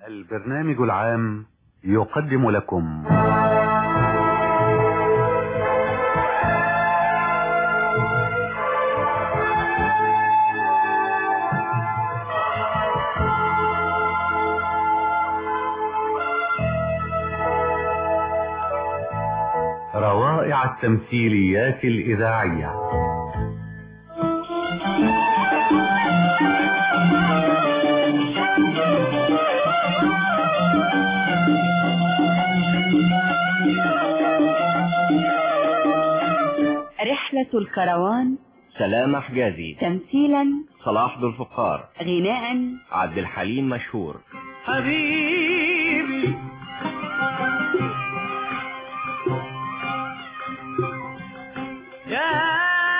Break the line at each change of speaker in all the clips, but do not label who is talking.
البرنامج العام يقدم لكم روائع التمثيليات الإذاعية
رحلة الكروان
سلام حجازي
تمثيلا
صلاح ذو الفقار
غناء
عبد الحليم مشهور
حبيبي يا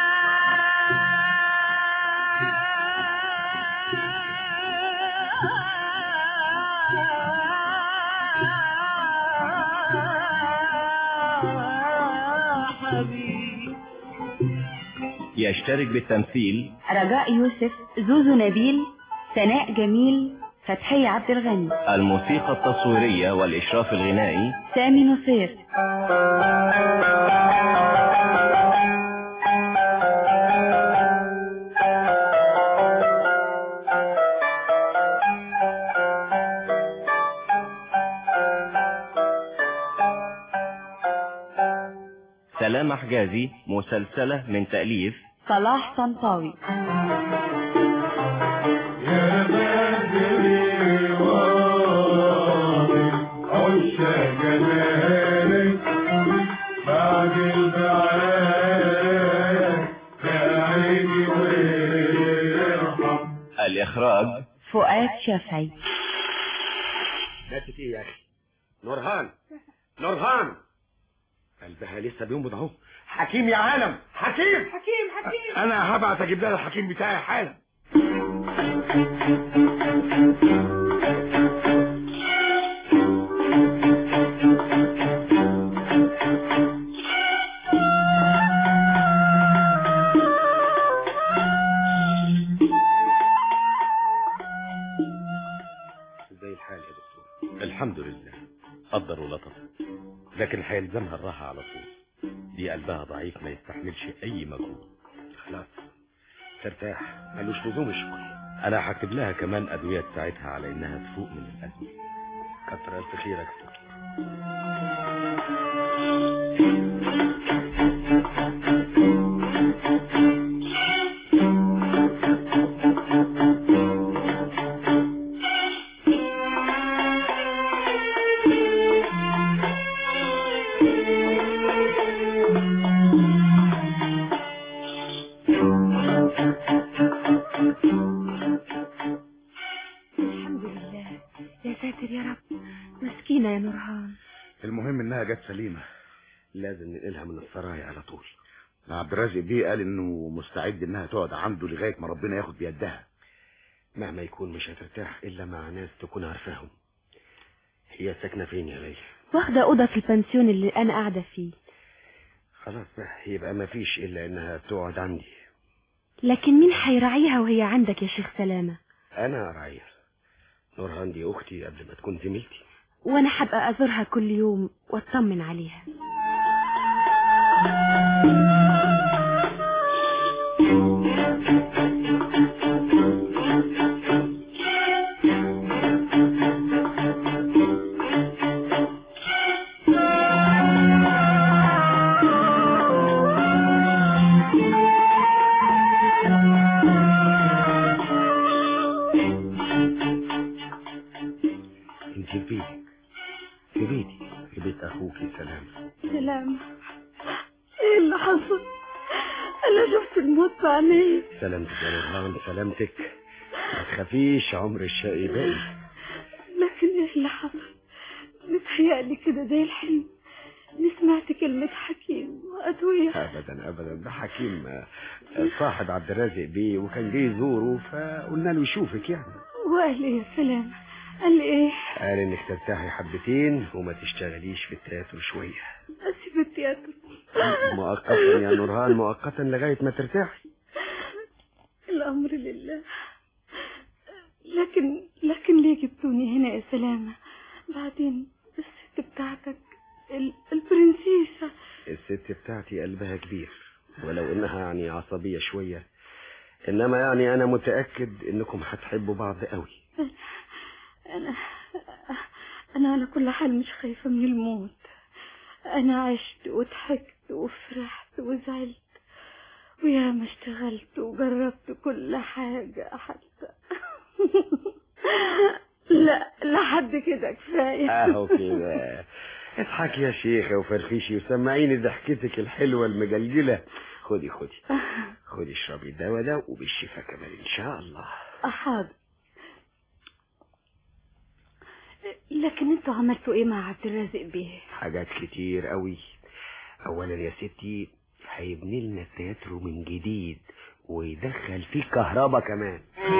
حبيبي
يشترك بالتمثيل
رجاء يوسف زوزو نبيل سناء جميل فتحية عبد الغني
الموسيقى التصويرية والإشراف الغنائي
سامي نصير
سلام حجازي مسلسلة من تأليف
صلاح طنطاوي
يا بدري واضي عش جمالك بعد البعاد بعيد ويرحم
الإخراج
فؤاد شافعي
ماتت ايه يا اخي نورهان نورهان قلبها لسه بينبض اهو حكيم يا عالم حكيم حكيم حكيم انا هبعت اجيب لها الحكيم بتاعي حالا ازاي الحال يا دكتور الحمد لله قدر ولطف لكن هيلزمها الراحة على طول دي قلبها ضعيف ما يستحملش اي مجهود خلاص ترتاح ملوش لزوم الشغل انا هكتب لها كمان ادوية تساعدها على انها تفوق من الازمة كتر الف خيرك يا دكتور
الحمد لله يا ساتر يا رب مسكينة يا نورهان
المهم انها جت سليمة لازم ننقلها من السرايا على طول عبد الرازق بيه قال انه مستعد انها تقعد عنده لغاية ما ربنا ياخد بيدها مهما يكون مش هترتاح الا مع ناس تكون عارفاهم هي ساكنة فين يا ليلى
واخدة أوضة في البنسيون اللي أنا قاعدة فيه
خلاص بقى يبقى ما فيش الا انها تقعد عندي
لكن مين هيراعيها وهي عندك يا شيخ سلامة
انا راعيها نورهان دي اختي قبل ما تكون زميلتي
وأنا حابة أزورها كل يوم وأطمن عليها
انت في بيتك في بيتي في بيت اخوكي سلام
سلامة إيه اللي حصل أنا شفت الموت بعيني
سلامتك يا نورهان سلامتك ما تخافيش عمر الشقي باقي
لكن إيه اللي حصل متهيألي كده زي الحلم إني سمعت كلمة حكيم وأدوية
ابدا ابدا ده حكيم آه، صاحب عبد الرازق بيه وكان جاي يزوره فقلنا له يشوفك يعني
وقال لي يا سلام قال لي إيه
قال انك ترتاحي حبتين وما تشتغليش في التياترو شويه
أسيب التياترو
مؤقتا يا نورهان مؤقتا لغايه ما ترتاحي
الأمر لله لكن لكن ليه جبتوني هنا يا سلامة بعدين الست بتاعتك ال... البرنسيسة
الست بتاعتي قلبها كبير ولو انها يعني عصبية شوية انما يعني انا متأكد انكم هتحبوا بعض قوي
أنا أنا على كل حال مش خايفة من الموت أنا عشت وضحكت وفرحت وزعلت ويا ما اشتغلت وجربت كل حاجة حتى لا لحد كده كفاية
اهو كده اضحكي يا شيخة وفرفشي وسمعيني ضحكتك الحلوة المجلجلة خدي خدي خدي اشربي الدواء ده وبالشفا كمان ان شاء الله
حاضر لكن انتوا عملتوا ايه مع عبد الرازق بيه
حاجات كتير قوي اولا يا ستي هيبني لنا التياترو من جديد ويدخل فيه كهربا كمان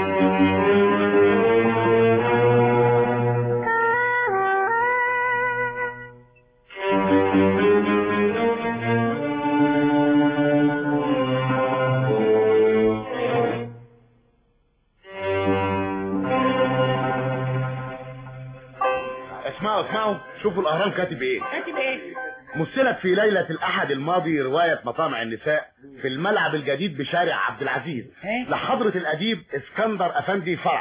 اسمعوا اسمعوا شوفوا الاهرام كاتب ايه
كاتب ايه
مثلت في ليلة الأحد الماضي رواية مطامع النساء في الملعب الجديد بشارع عبد العزيز لحضرة الأديب اسكندر أفندي فرح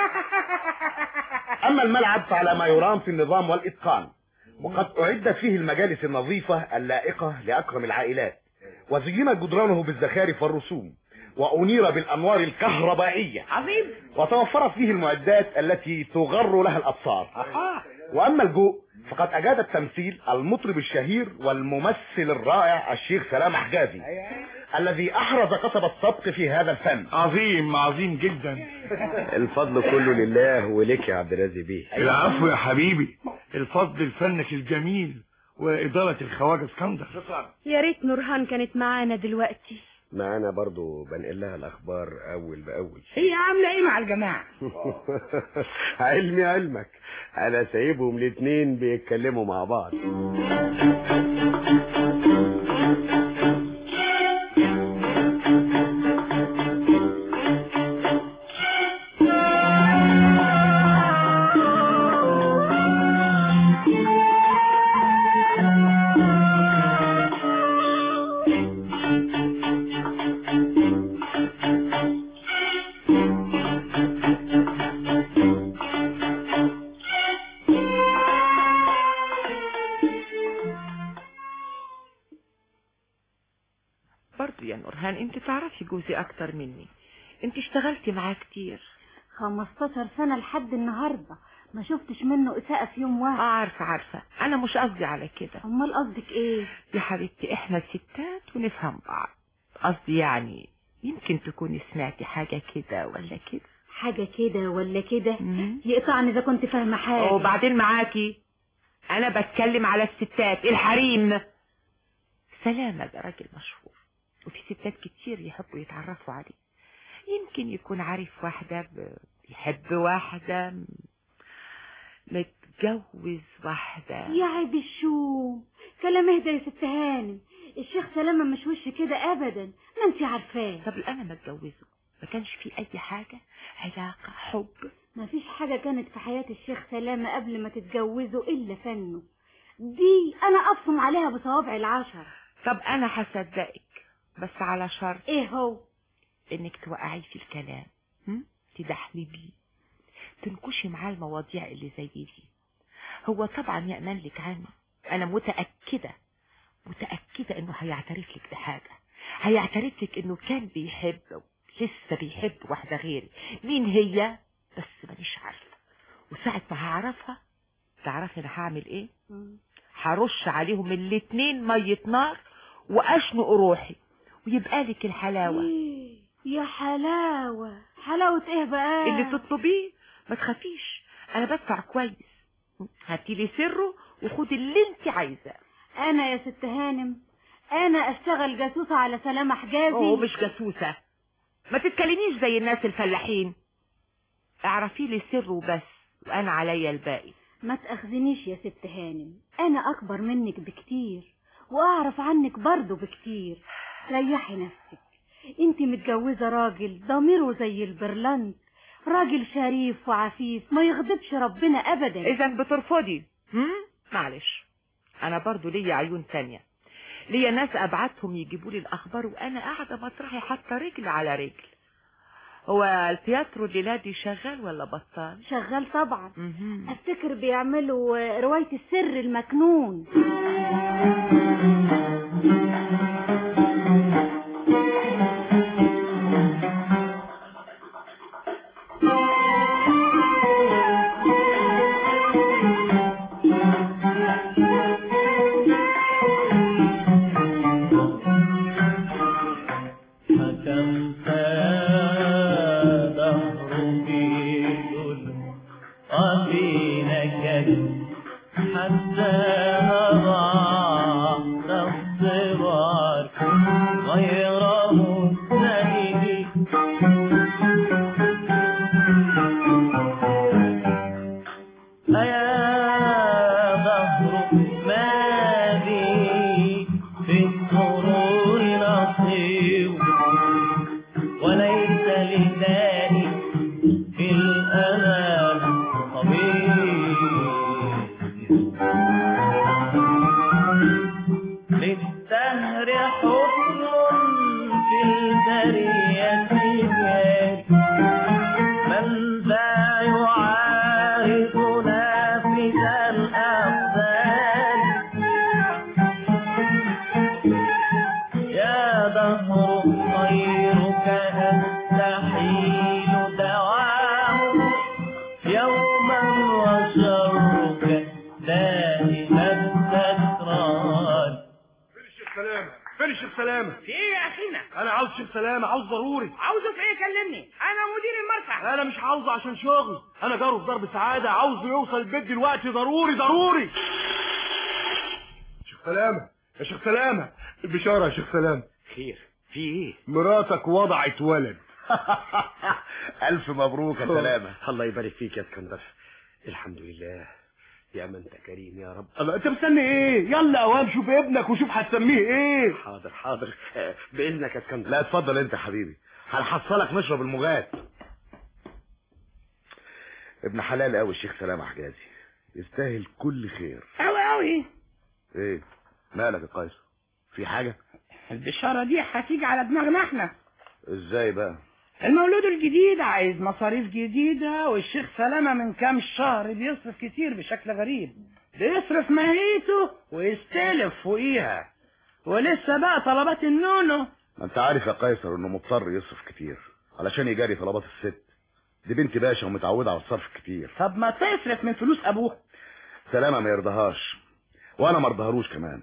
أما الملعب فعلى ما يرام في النظام والإتقان وقد أعدت فيه المجالس النظيفة اللائقة لأكرم العائلات وزينت جدرانه بالزخارف والرسوم وأنير بالأنوار الكهربائية
عظيم
وتوفرت فيه المعدات التي تغر لها الأبصار وأما الجوء فقد أجاد التمثيل المطرب الشهير والممثل الرائع الشيخ سلام حجازي الذي أحرز قصب السبق في هذا الفن
عظيم عظيم جدا
الفضل كله لله ولك يا عبد الرازق بيه
العفو يا حبيبي الفضل لفنك الجميل وإدارة الخواجة اسكندر
يا ريت نورهان كانت معانا دلوقتي
ما انا برضو بنقل لها الاخبار اول باول
هي عاملة ايه مع الجماعة
علمي علمك انا سايبهم الاتنين بيتكلموا مع بعض
برضو يا نورهان انت تعرفي جوزي اكتر مني انت اشتغلتي معاه كتير
15 سنة لحد النهاردة ما شفتش منه إساءة في يوم
اه
واحد
عارفة عارفة انا مش قصدي على كده
أمال قصدك إيه؟
يا حبيبتي احنا ستات ونفهم بعض قصدي يعني يمكن تكوني سمعتي حاجة كده ولا كده
حاجة كده ولا كده
مم.
يقطعني إذا كنت فاهمة حاجة
وبعدين معاكي انا بتكلم على الستات الحريم سلامة ده راجل مشهور وفي ستات كتير يحبوا يتعرفوا عليه يمكن يكون عارف واحدة ب- بيحب واحدة م- متجوز واحدة
يا عيب الشوم كلام اهدى يا ست هانم الشيخ سلامة مش وش كده أبدا ما انت عارفاه
طب انا متجوزه ما كانش في اي حاجة علاقة حب
ما فيش حاجة كانت في حياة الشيخ سلامة قبل ما تتجوزه إلا فنه دي أنا أبصم عليها بصوابع العشر
طب انا هصدقك بس على شرط
إيه هو
انك توقعيه في الكلام هم؟ تدحلبيه تنكشي معاه المواضيع اللي زي دي هو طبعا يأمن لك عني انا متأكدة متأكدة انه هيعترف لك بحاجة هيعترف لك انه كان بيحب لسه بيحب واحدة غيري مين هي بس مانيش عارفة وساعة ما هعرفها تعرفي انا هعمل ايه هرش عليهم الاتنين مية نار واشنق روحي ويبقى لك الحلاوة
إيه، يا حلاوة حلاوة إيه بقى
اللي تطلبيه ما تخافيش انا بدفع كويس هاتي لي سره وخدي اللي انت عايزاه
أنا يا ست هانم أنا أشتغل جاسوسة على سلامة حجازي
اوه مش جاسوسة ما تتكلميش زي الناس الفلاحين اعرفي لي سره وبس وانا عليا الباقي
ما تأخذنيش يا ست هانم أنا أكبر منك بكتير وأعرف عنك برضو بكتير ريحي نفسك انت متجوزة راجل ضميره زي البرلنت راجل شريف وعفيف ما يغضبش ربنا ابدا
اذا بترفضي هم؟ معلش انا برضو ليا عيون تانية ليا ناس ابعتهم يجيبوا لي الاخبار وانا قاعده مطرحي حاطه رجل على رجل هو التياترو الليله دي شغال ولا بطال
شغال طبعا
مهم.
افتكر بيعملوا رواية السر المكنون
حكمت دهر بالظلم وفي نكد حتى نضعت الصغار غير مستند أيا ظهر ما لي في السرور نصيب وليس لدائي في الأمان طبيب للدهر حكم في البرية جاري من ذا يعارض نافذ الأقدار يا دهر خيرك أستحيل دواه يوما وشرك دائما تكرار
فين الشيخ سلامة فين الشيخ سلامة
في ايه يا اخينا
انا عاوز الشيخ سلامة عاوز ضروري
عاوزه في ايه كلمني انا مدير المرفع
انا مش عاوزه عشان شغل انا جاره في ضرب سعادة عاوزه يوصل البيت دلوقتي ضروري ضروري شيخ سلامة يا شيخ سلامة البشارة يا شيخ سلامة
خير في ايه
مراتك وضعت ولد الف مبروك يا سلامة
الله يبارك فيك يا اسكندر الحمد لله يا من انت كريم يا رب
الله انت مستني ايه يلا اوام شوف ابنك وشوف هتسميه ايه
حاضر حاضر آه، باذنك يا اسكندر
لا اتفضل انت يا حبيبي هنحصلك نشرب المغات ابن حلال قوي الشيخ سلامة حجازي يستاهل كل خير
اوي اوي
ايه مالك يا قيصر في حاجة
البشارة دي هتيجي على دماغنا احنا
ازاي بقى
المولود الجديد عايز مصاريف جديدة والشيخ سلامة من كام شهر بيصرف كتير بشكل غريب بيصرف ماهيته ويستلف فوقيها ولسه بقى طلبات النونو
ما انت عارف يا قيصر انه مضطر يصرف كتير علشان يجاري طلبات الست دي بنت باشا ومتعودة على الصرف كتير
طب ما تصرف من فلوس ابوها
سلامة ما يرضاهاش وانا ما ارضاهالوش كمان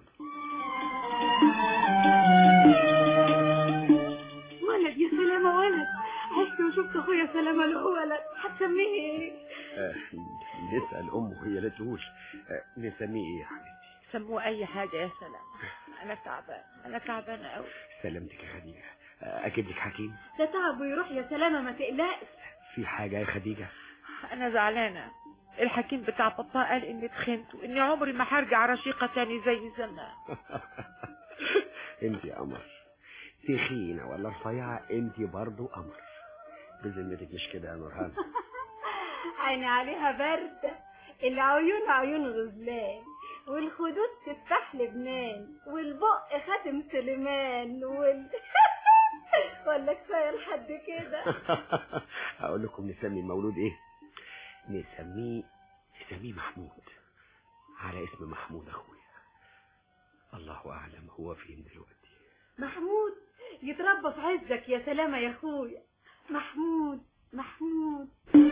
ولد يا سلامة ولد عشت وشفت اخويا سلامة له ولد هتسميه ايه
آه، نسال امه هي لا تقول آه، نسميه ايه يا حبيبتي
سموه اي حاجه يا سلام انا تعبان انا تعبانه قوي
سلامتك يا خديجه آه، اجيب لك حكيم
ده تعبه يروح يا سلامة ما تقلقش
في حاجه يا خديجه
انا زعلانه الحكيم بتاع بابا قال اني تخنت واني عمري ما هرجع رشيقه تاني زي زمان
انت يا قمر تخينه ولا رفيعه انت برضو قمر بذمتك مش كده يا نورهان
عيني عليها باردة العيون عيون غزلان والخدود تفتح لبنان والبق خاتم سليمان وال ولا كفايه لحد كده
هقول لكم نسمي المولود ايه نسميه نسميه محمود على اسم محمود اخويا الله اعلم هو فين دلوقتي
محمود يتربى في عزك يا سلامة يا اخويا محمود محمود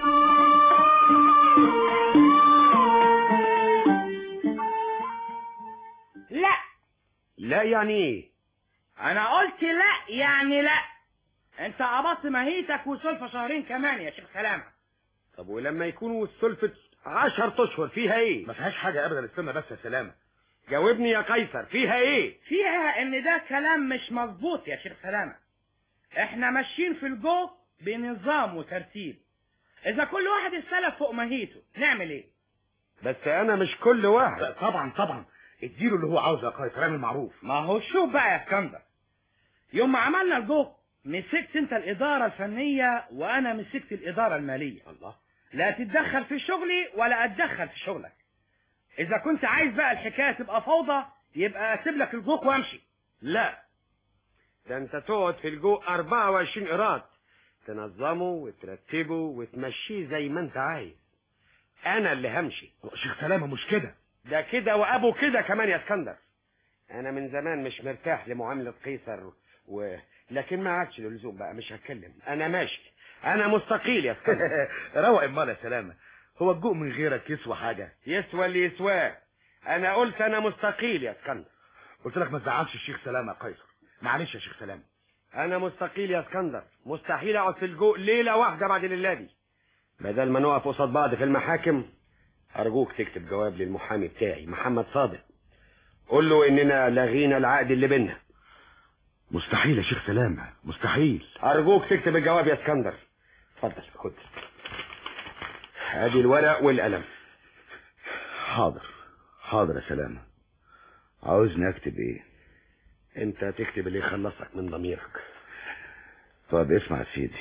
لا
لا يعني ايه
انا قلت لا يعني لا انت قبضت ماهيتك وسلفة شهرين كمان يا شيخ سلامة
طب ولما يكونوا السلفة عشر اشهر فيها ايه
ما فيهاش حاجة ابدا استنى بس يا سلامة
جاوبني يا قيصر فيها ايه
فيها ان ده كلام مش مظبوط يا شيخ سلامة احنا ماشيين في الجو بنظام وترتيب اذا كل واحد استلف فوق ماهيته نعمل ايه
بس انا مش كل واحد
طبعا طبعا اديله اللي هو عاوزه يا قيصر اعمل معروف
ما هو شوف بقى يا اسكندر يوم ما عملنا الجو مسكت انت الاداره الفنيه وانا مسكت الاداره الماليه
الله
لا تتدخل في شغلي ولا اتدخل في شغلك اذا كنت عايز بقى الحكايه تبقى فوضى يبقى اسيب لك الجوق وامشي
لا ده انت تقعد في الجو 24 قيراط تنظمه وترتبه وتمشيه زي ما انت عايز انا اللي همشي
شيخ سلامة مش كده
ده كده وابو كده كمان يا اسكندر انا من زمان مش مرتاح لمعاملة قيصر و... لكن ما عادش له لزوم بقى مش هتكلم انا ماشي انا مستقيل يا اسكندر
روق امال يا سلامة هو الجوق من غيرك يسوى حاجة
يسوى اللي يسواه انا قلت انا مستقيل يا اسكندر
قلت لك ما تزعلش الشيخ سلامة يا قيصر معلش يا شيخ سلامة
انا مستقيل يا اسكندر مستحيل اقعد في الجوق ليله واحده بعد الليله دي بدل ما نقف قصاد بعض في المحاكم ارجوك تكتب جواب للمحامي بتاعي محمد صادق قول له اننا لغينا العقد اللي بينا
مستحيل يا شيخ سلامة مستحيل
ارجوك تكتب الجواب يا اسكندر اتفضل خد ادي الورق والقلم
حاضر حاضر يا سلامة عاوزني اكتب ايه
انت تكتب اللي يخلصك من ضميرك
طب اسمع يا سيدي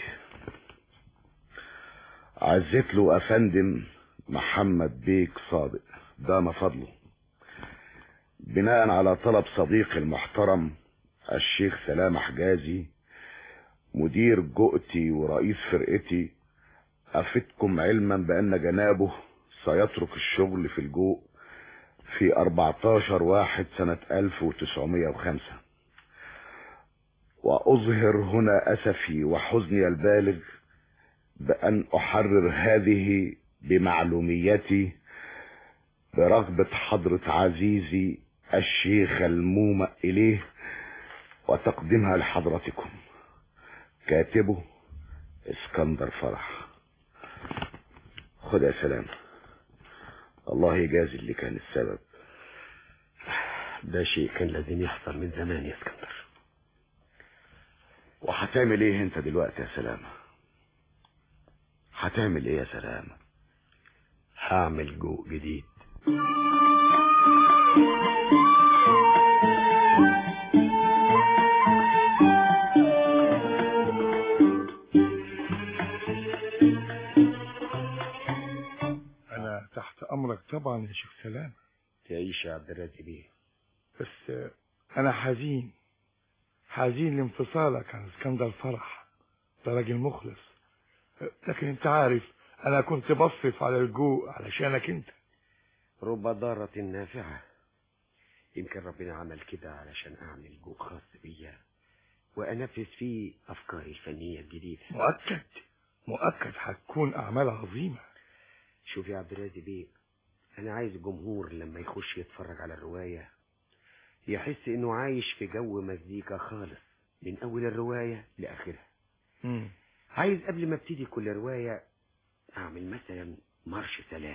عزت له افندم محمد بيك صادق دام فضله بناء على طلب صديقي المحترم الشيخ سلام حجازي مدير جؤتي ورئيس فرقتي أفدكم علما بأن جنابه سيترك الشغل في الجوء في 14 واحد سنة 1905 وأظهر هنا أسفي وحزني البالغ بأن أحرر هذه بمعلوميتي برغبة حضرة عزيزي الشيخ المومأ إليه وتقديمها لحضرتكم كاتبه اسكندر فرح خد يا سلام الله يجازي اللي كان السبب
ده شيء كان لازم يحصل من زمان يا اسكندر
وهتعمل ايه انت دلوقتي يا سلامة هتعمل ايه يا سلامة
هعمل جوء جديد
أنا تحت أمرك طبعا يا شيخ سلام
تعيش يا عبد الرازق بيه
بس آه، أنا حزين حزين لانفصالك عن اسكندر فرح ده راجل مخلص آه، لكن أنت عارف أنا كنت بصرف على الجوء علشانك أنت
رب ضارة نافعة يمكن ربنا عمل كده علشان أعمل جوء خاص بيا وأنفذ فيه أفكاري الفنية الجديدة
مؤكد مؤكد هتكون أعمال عظيمة
شوف يا عبد الرازق بيه أنا عايز الجمهور لما يخش يتفرج على الرواية يحس إنه عايش في جو مزيكا خالص من أول الرواية لآخرها
مم.
عايز قبل ما ابتدي كل رواية أعمل مثلا مارش سلام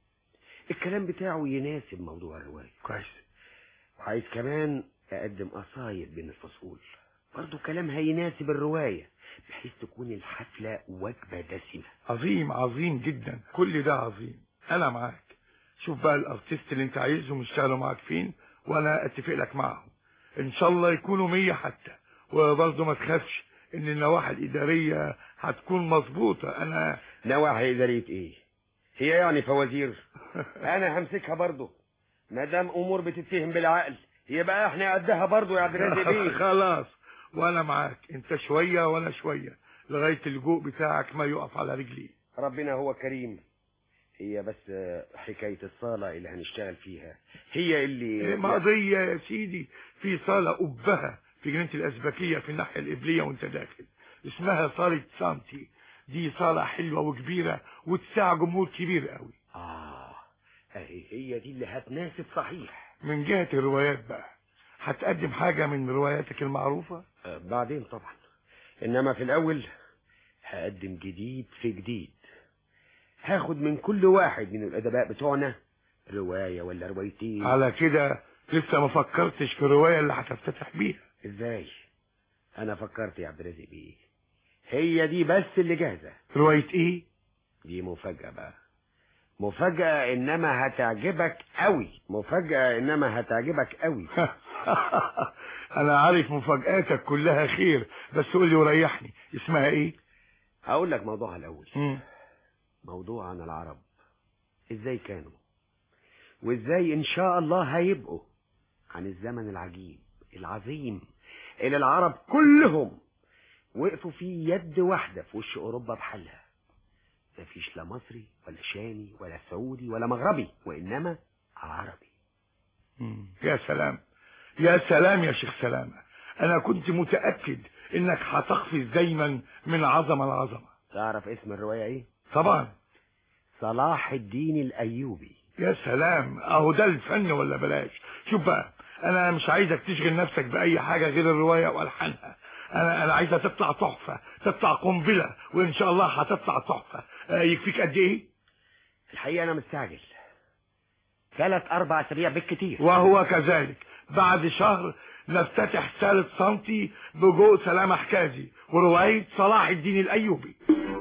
الكلام بتاعه يناسب موضوع الرواية
كويس
وعايز كمان أقدم قصايد بين الفصول برضه كلام هيناسب الرواية بحيث تكون الحفلة وجبة دسمة
عظيم عظيم جدا كل ده عظيم أنا معاك شوف بقى الأرتيست اللي أنت عايزهم يشتغلوا معاك فين وأنا أتفق لك معاهم إن شاء الله يكونوا مية حتى وبرضه ما تخافش إن النواحي الإدارية هتكون مظبوطة أنا
نواحي إدارية إيه هي يعني فوازير أنا همسكها برضه ما دام أمور بتتهم بالعقل يبقى إحنا قدها برضه يا عبد الرازق بيه
خلاص وأنا معاك أنت شوية وأنا شوية لغاية الجوء بتاعك ما يقف على رجليه
ربنا هو كريم هي بس حكاية الصالة اللي هنشتغل فيها هي اللي
مقضية يا سيدي في صالة قبها في جنينة الأزبكية في الناحية القبلية وأنت داخل اسمها صالة سانتي دي صالة حلوة وكبيرة وتساع جمهور كبير قوي
آه أهي هي دي اللي هتناسب صحيح
من جهة الروايات بقى هتقدم حاجة من رواياتك المعروفة
آه بعدين طبعا إنما في الأول هقدم جديد في جديد هاخد من كل واحد من الأدباء بتوعنا رواية ولا روايتين
على كده لسه ما فكرتش في الرواية اللي هتفتتح بيها
ازاي انا فكرت يا عبد الرازق بيه هي دي بس اللي جاهزة
رواية ايه
دي مفاجأة بقى مفاجأة انما هتعجبك قوي مفاجأة انما هتعجبك قوي
انا عارف مفاجآتك كلها خير بس قول لي وريحني اسمها ايه
هقول لك موضوعها الاول
مم.
موضوع عن العرب ازاي كانوا وازاي ان شاء الله هيبقوا عن الزمن العجيب العظيم اللي العرب كلهم وقفوا فيه يد واحدة في وش اوروبا بحالها مفيش لا مصري ولا شامي ولا سعودي ولا مغربي وانما عربي
مم. يا سلام يا سلام يا شيخ سلامة انا كنت متأكد انك هتقفز دايما من عظمة لعظمة
تعرف اسم الرواية ايه
طبعا
صلاح الدين الايوبي
يا سلام اهو ده الفن ولا بلاش شوف بقى انا مش عايزك تشغل نفسك باي حاجة غير الرواية والحانها انا انا عايزها تطلع تحفة تطلع قنبلة وان شاء الله هتطلع تحفة آه، يكفيك قد ايه
الحقيقة انا مستعجل ثلاث اربع اسابيع بالكتير
وهو كذلك بعد شهر نفتتح ثالث سنتي بجوء سلامة حكازي ورواية صلاح الدين الأيوبي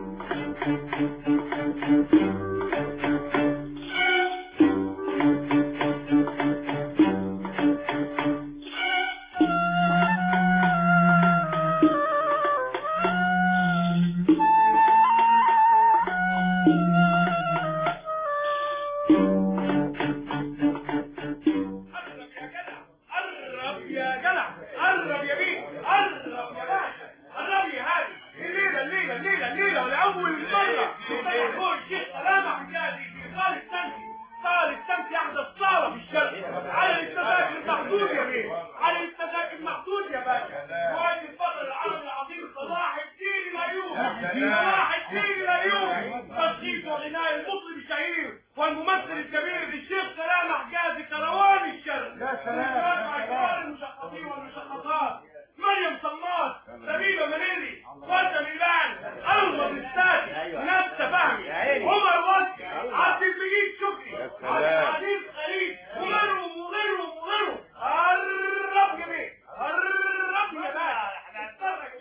قرب يا جدع قرب يا بيه قرب يا باشا قرب يا هادي الليله الليله الليله الليله ولاول مره يفتح فوق الشيخ سلامه حجازي في صاله التمسي صاله التمسي احدى الصاله في الشرق على التذاكر محدود يا بيه على التذاكر محدود يا باشا وعد الفخر العربي العظيم صلاح الدين الايوبي صلاح الدين الايوبي تصديق وغناء المطرب الشهير والممثل الكبير الشيخ سلامه حجازي كروان الشرق يا سلام كبار المشخصين والمشخصات مريم صمات سبيبه منيري ورده ميلان انور السادي نفسه فهمي عمر وصفي عبد المجيد شكري عبد العزيز خليل وغيرهم وغيرهم وغيرهم قرب يا بيه قرب يا باشا احنا هنتفرج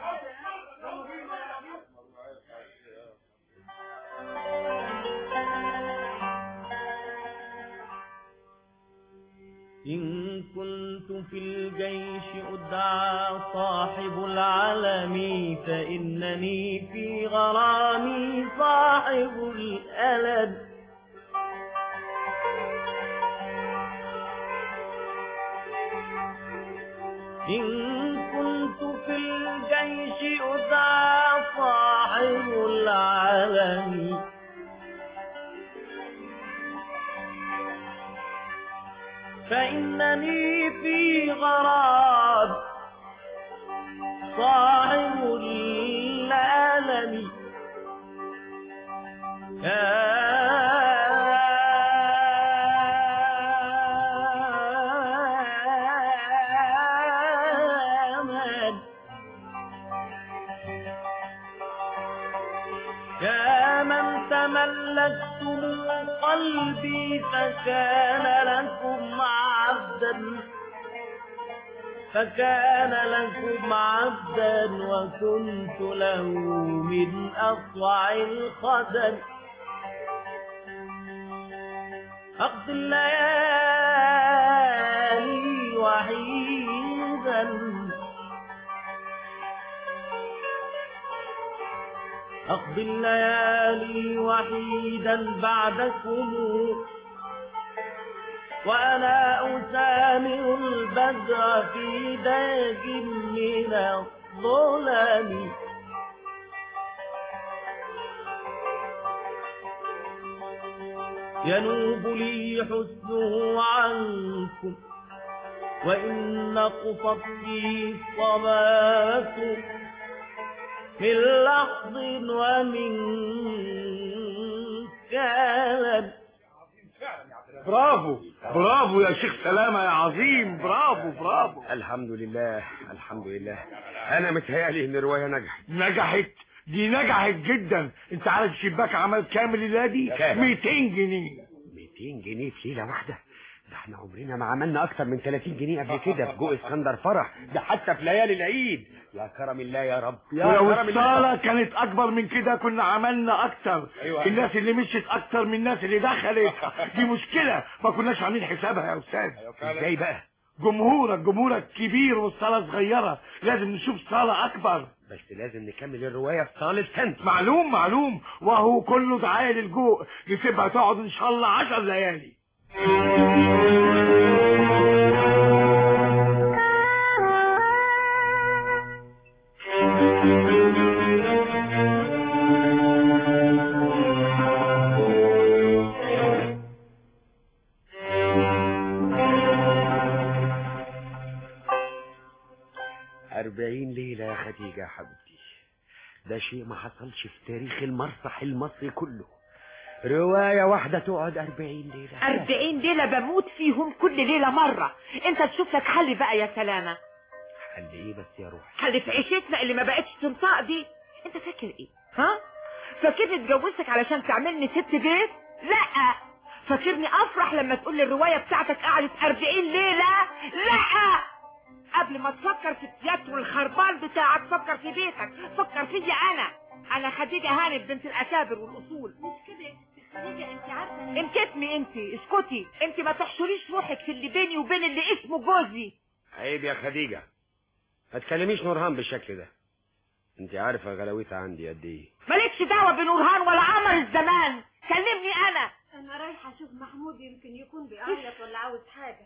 إن كنت في الجيش أدعى صاحب العلم فإنني في غرامي صاحب الألم إن كنت في الجيش أدعى صاحب العلم فإنني في غرام صاحب الألم يا من يا من تملكتم قلبي فكان لكم عبدا فكان لكم عبدا وكنت له من أطوع الخدم أقضي الليالي وحيدا أقضي الليالي وحيدا بعدكم وأنا أسامر البدر في داج من الظلم ينوب لي حسنه عنكم وإن قصت في صباكم من لحظ ومن كلام
برافو برافو يا شيخ سلامة يا عظيم برافو برافو
الحمد لله الحمد لله انا متهيألي ان الرواية نجحت
نجحت دي نجحت جدا انت عارف شباك عمل كام الليله دي
كام؟
200 جنيه
200 جنيه في ليلة واحدة ده احنا عمرنا ما عملنا اكتر من 30 جنيه قبل كده في جو اسكندر فرح ده حتى في ليالي العيد يا كرم الله يا رب يا
ولو
كرم
الصالة
الله
كانت أكبر من كده كنا عملنا أكتر
أيوة.
الناس اللي مشيت أكتر من الناس اللي دخلت دي مشكلة ما كناش عاملين حسابها يا أستاذ
ازاي بقى
جمهورك جمهورك كبير والصالة صغيرة لازم نشوف صالة أكبر
بس لازم نكمل الرواية في صالة سنت
معلوم معلوم وهو كله دعاية للجوء نسيبها تقعد إن شاء الله عشر ليالي
أربعين ليلة يا خديجة يا حبيبتي ده شيء ما حصلش في تاريخ المسرح المصري كله رواية واحدة تقعد أربعين ليلة
أربعين ليلة بموت فيهم كل ليلة مرة انت تشوف لك حل بقى يا سلامة
حل إيه بس يا روحي
حل في عيشتنا اللي ما بقتش تنطق دي انت فاكر ايه ها فاكرني اتجوزتك علشان تعملني ست بيت لا فاكرني افرح لما تقول لي الرواية بتاعتك قعدت أربعين ليلة لا قبل ما تفكر في التياترو الخربان بتاعك فكر في بيتك فكر فيا انا انا خديجة هانم بنت الاكابر والاصول
مش كده خديجة انت عارفة
انكتمي انت اسكتي انت ما تحشريش روحك في اللي بيني وبين اللي اسمه جوزي
عيب يا خديجة ما تكلميش نورهان بالشكل ده انت عارفة غلاوتها عندي قد ايه
مالكش دعوة بنورهان ولا عمر الزمان كلمني انا
انا رايحة اشوف محمود يمكن يكون بيعيط ولا عاوز حاجة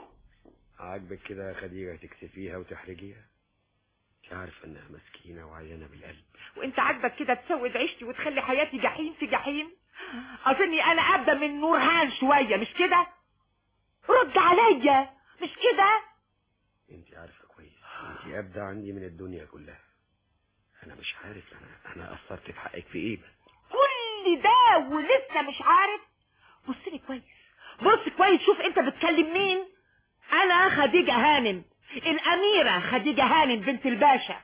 عاجبك كده يا خديجة تكسفيها وتحرجيها مش عارفة انها مسكينة وعيانة بالقلب
وانت عاجبك كده تسود عيشتي وتخلي حياتي جحيم في جحيم اظني انا ابدا من نورهان شوية مش كده رد عليا مش كده
انت عارفة كويس انت ابدع عندي من الدنيا كلها انا مش عارف انا انا قصرت في حقك في ايه بس
كل ده ولسه مش عارف بص لي كويس بص كويس شوف انت بتكلم مين انا خديجة هانم الاميرة خديجة هانم بنت الباشا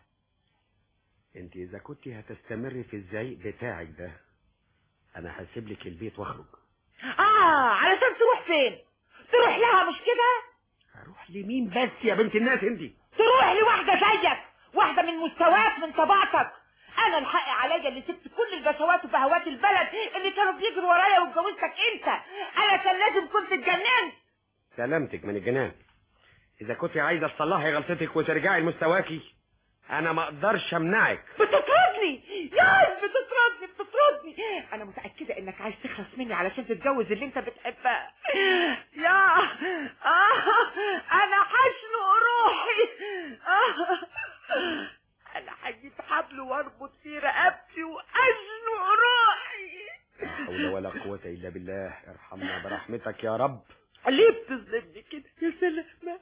انت اذا كنت هتستمري في الزعيق بتاعك ده انا هسيب لك البيت واخرج
اه علشان تروح فين تروح لها مش كده
اروح لمين بس يا بنت الناس انت
تروح لواحدة زيك واحدة من مستواك من طبقتك انا الحق عليا اللي سبت كل البشوات وبهوات البلد اللي كانوا بيجروا ورايا واتجوزتك انت انا كان لازم كنت اتجننت
سلامتك من الجنان اذا كنت عايزه تصلحي غلطتك وترجعي لمستواكي انا ما اقدرش امنعك
بتطردني يا بتطردني بتطردني انا متاكده انك عايز تخلص مني علشان تتجوز اللي انت بتحبها يا آه انا حشنق روحي آه انا هجيب حبل واربط فيه رقبتي واشنق روحي
لا حول ولا قوه الا بالله ارحمنا برحمتك يا رب
ليه بتظلمني كده يا سلامة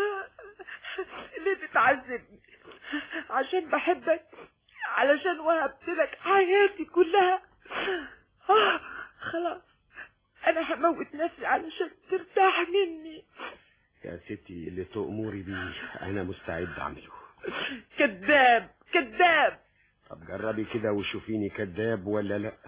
ليه بتعذبني عشان بحبك علشان وهبت لك حياتي كلها آه خلاص انا هموت نفسي علشان ترتاح مني
يا ستي اللي تأمري بيه انا مستعد اعمله
كذاب كذاب
طب جربي كده وشوفيني كذاب ولا لا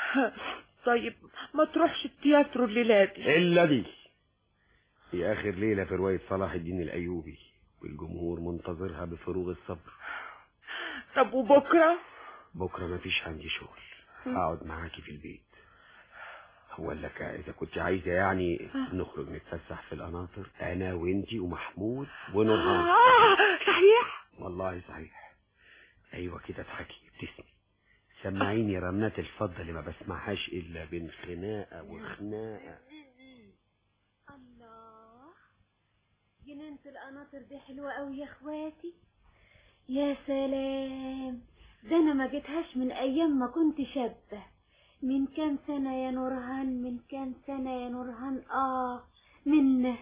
طيب ما تروحش التياترو الليلة دي
الا دي في اخر ليله في روايه صلاح الدين الايوبي والجمهور منتظرها بفروغ الصبر
طب وبكرة
بكره مفيش عندي شغل هقعد معاكي في البيت هقول لك اذا كنت عايزه يعني نخرج نتفسح في القناطر انا وانتي ومحمود ونورهان
آه صحيح
والله صحيح ايوه كده اضحكي ابتسمي سمعيني رنات الفضة اللي ما بسمعهاش الا بين خناقه وخناقه
الله جنينة القناطر دي حلوة قوي يا اخواتي يا سلام ده انا ما جيتهاش من ايام ما كنت شابة من كام سنة يا نورهان من كام سنة يا نورهان اه من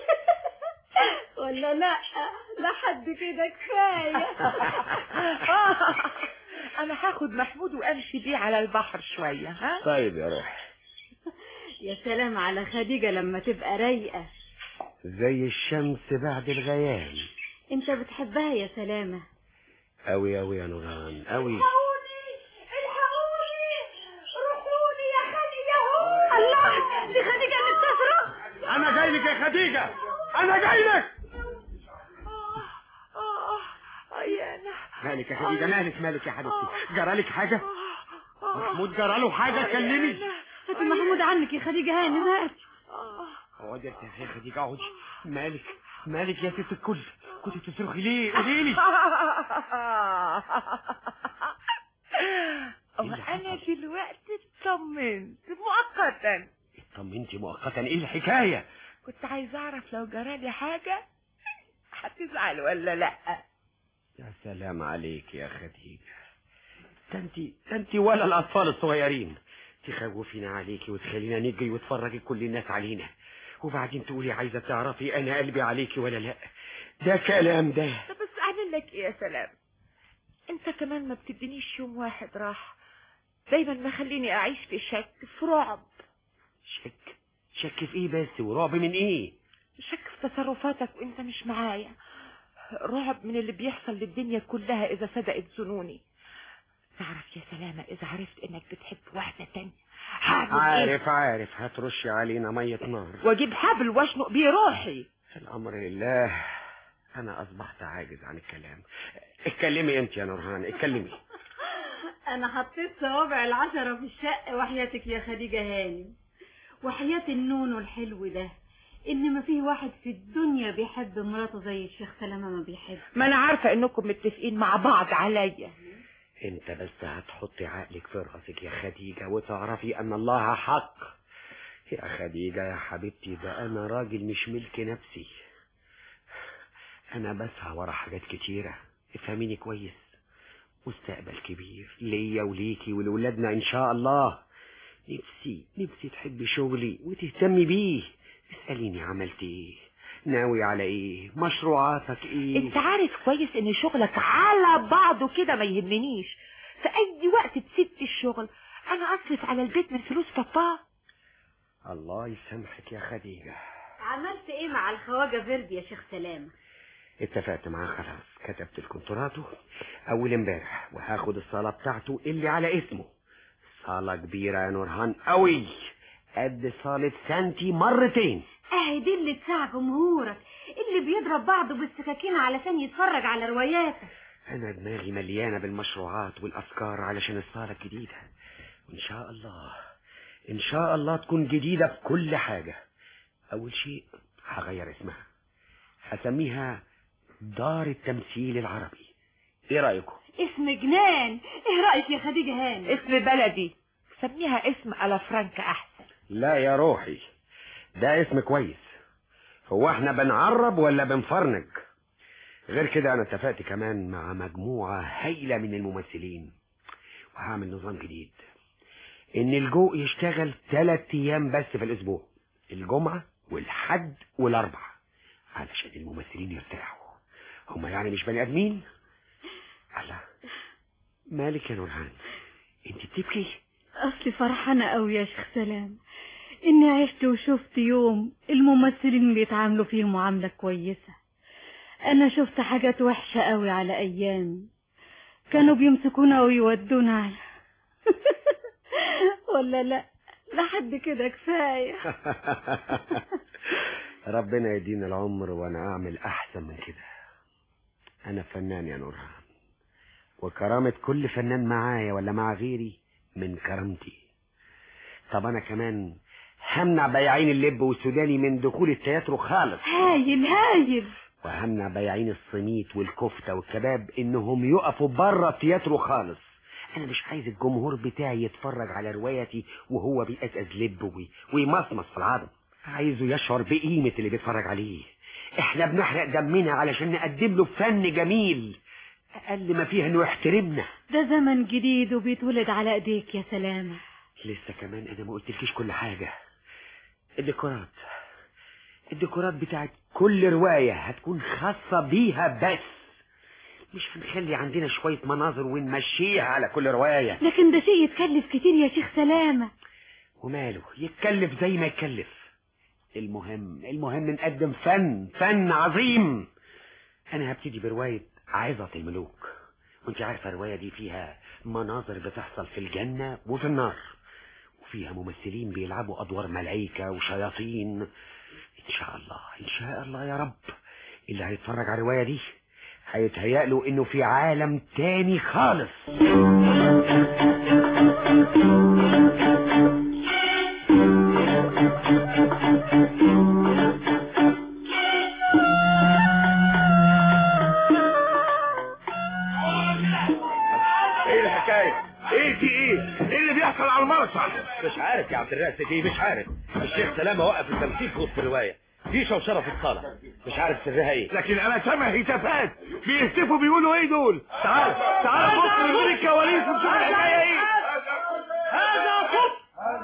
ولا لا لحد كده كفاية
انا هاخد محمود وامشي بيه على البحر شوية ها
طيب يا روح
يا سلام على خديجة لما تبقى رايقة
زي الشمس بعد الغيام
انت بتحبها يا سلامة
أوي أوي يا نوران أوي
الحقوني روحوني يا خديجة هو الله دي خديجة اللي بتصرخ
انا جاي لك يا خديجه انا جاي لك
اه يا انا
مالك يا خديجة مالك مالك يا حبيبتي جرالك حاجة محمود جراله حاجة كلمي
هاتي محمود عنك يا خديجة هاني هات
اقعدي ارتاحي يا خديجة اقعدي مالك مالك يا ست الكل كنت بتصرخي ليه قولي لي
وانا دلوقتي اطمنت مؤقتا
طمنتي مؤقتا ايه الحكايه
كنت عايزه اعرف لو جرالي حاجه هتزعل ولا لا
يا سلام عليك يا خديجه ده انت ده انت ولا الاطفال الصغيرين تخوفينا عليكي وتخلينا نجري وتفرجي كل الناس علينا وبعدين تقولي عايزه تعرفي انا قلبي عليكي ولا لا ده كلام ده
طب بس اعمل لك ايه يا سلام انت كمان ما بتدينيش يوم واحد راح دايما ما خليني اعيش في شك في رعب
شك شك في ايه بس ورعب من ايه
شك في تصرفاتك وانت مش معايا رعب من اللي بيحصل للدنيا كلها اذا صدقت ظنوني تعرف يا سلامة اذا عرفت انك بتحب واحدة تانية هعمل ايه
عارف عارف هترشي علينا مية نار
واجيب حبل واشنق بيه روحي
الامر لله انا اصبحت عاجز عن الكلام اتكلمي انت يا نورهان اتكلمي
انا حطيت صوابع العشرة في الشق وحياتك يا خديجة هاني وحياة النون الحلو ده ان ما فيه واحد في الدنيا بيحب مراته زي الشيخ سلامة ما بيحب
ما انا عارفة انكم متفقين مع بعض عليا
انت بس هتحطي عقلك في راسك يا خديجة وتعرفي ان الله حق يا خديجة يا حبيبتي ده انا راجل مش ملك نفسي انا بسعى ورا حاجات كتيرة افهميني كويس مستقبل كبير ليا وليكي ولولادنا ان شاء الله نفسي نفسي تحبي شغلي وتهتمي بيه اسأليني عملت ايه ناوي على ايه مشروعاتك ايه
انت عارف كويس ان شغلك على بعضه كده ما يهمنيش في اي وقت تسيب الشغل انا اصرف على البيت من فلوس بابا
الله يسامحك يا خديجة
عملت ايه مع الخواجة فيردي يا شيخ سلامة
اتفقت معاه خلاص كتبت الكونتراته اول امبارح وهاخد الصالة بتاعته اللي على اسمه صالة كبيرة يا نورهان قوي قد صالة سانتي مرتين
اهي دي اللي تساع جمهورك اللي بيضرب بعضه بالسكاكين علشان يتفرج على رواياتك
انا دماغي مليانة بالمشروعات والافكار علشان الصالة الجديدة وان شاء الله ان شاء الله تكون جديدة بكل حاجة اول شيء هغير اسمها هسميها دار التمثيل العربي ايه رأيكم
اسم جنان ايه رأيك يا خديجة هاني
اسم بلدي سميها اسم الافرانكا احسن
لا يا روحي ده اسم كويس هو احنا بنعرب ولا بنفرنج غير كده انا اتفقت كمان مع مجموعة هايلة من الممثلين وهعمل نظام جديد ان الجو يشتغل ثلاث ايام بس في الاسبوع الجمعة والحد والاربع علشان الممثلين يرتاحوا هما يعني مش بني ادمين الله مالك يا نورهان انت بتبكي
اصلي فرحانة قوي يا شيخ سلام اني عشت وشفت يوم الممثلين بيتعاملوا فيه معاملة كويسة انا شفت حاجات وحشة قوي على ايامي كانوا بيمسكونا ويودونا على ولا لا لحد كده كفاية
ربنا يدينا العمر وانا اعمل احسن من كده انا فنان يا نورهان وكرامة كل فنان معايا ولا مع غيري من كرامتي طب انا كمان همنع بياعين اللب والسوداني من دخول التياترو خالص
هايل هايل
وهمنع بياعين الصميت والكفتة والكباب انهم يقفوا بره التياترو خالص انا مش عايز الجمهور بتاعي يتفرج على روايتي وهو بيقزقز لب وي- ويمصمص في العظم عايزه يشعر بقيمة اللي بيتفرج عليه احنا بنحرق دمنا علشان نقدم له فن جميل اقل ما فيها انه يحترمنا
ده زمن جديد وبيتولد على ايديك يا سلامة
لسه كمان انا ما قلتلكيش كل حاجة الديكورات الديكورات بتاعت كل رواية هتكون خاصة بيها بس مش هنخلي عندنا شوية مناظر ونمشيها على كل رواية
لكن ده شيء يتكلف كتير يا شيخ سلامة
وماله يتكلف زي ما يتكلف المهم المهم نقدم فن فن عظيم انا هبتدي برواية عظة الملوك وانت عارفة الرواية دي فيها مناظر بتحصل في الجنة وفي النار وفيها ممثلين بيلعبوا ادوار ملايكة وشياطين ان شاء الله ان شاء الله يا رب اللي هيتفرج على الرواية دي هيتهيأ له انه في عالم تاني خالص
في ايه ايه اللي بيحصل على المسرح
مش عارف يا عبد الرازق ايه مش عارف الشيخ سلامه وقف التمثيل في وسط الروايه في شوشره في الصاله مش عارف سرها ايه
لكن انا سامع هتافات بيهتفوا بيقولوا ايه دول تعال تعال بص من غير الكواليس ونشوف الحكايه ايه
هذا صف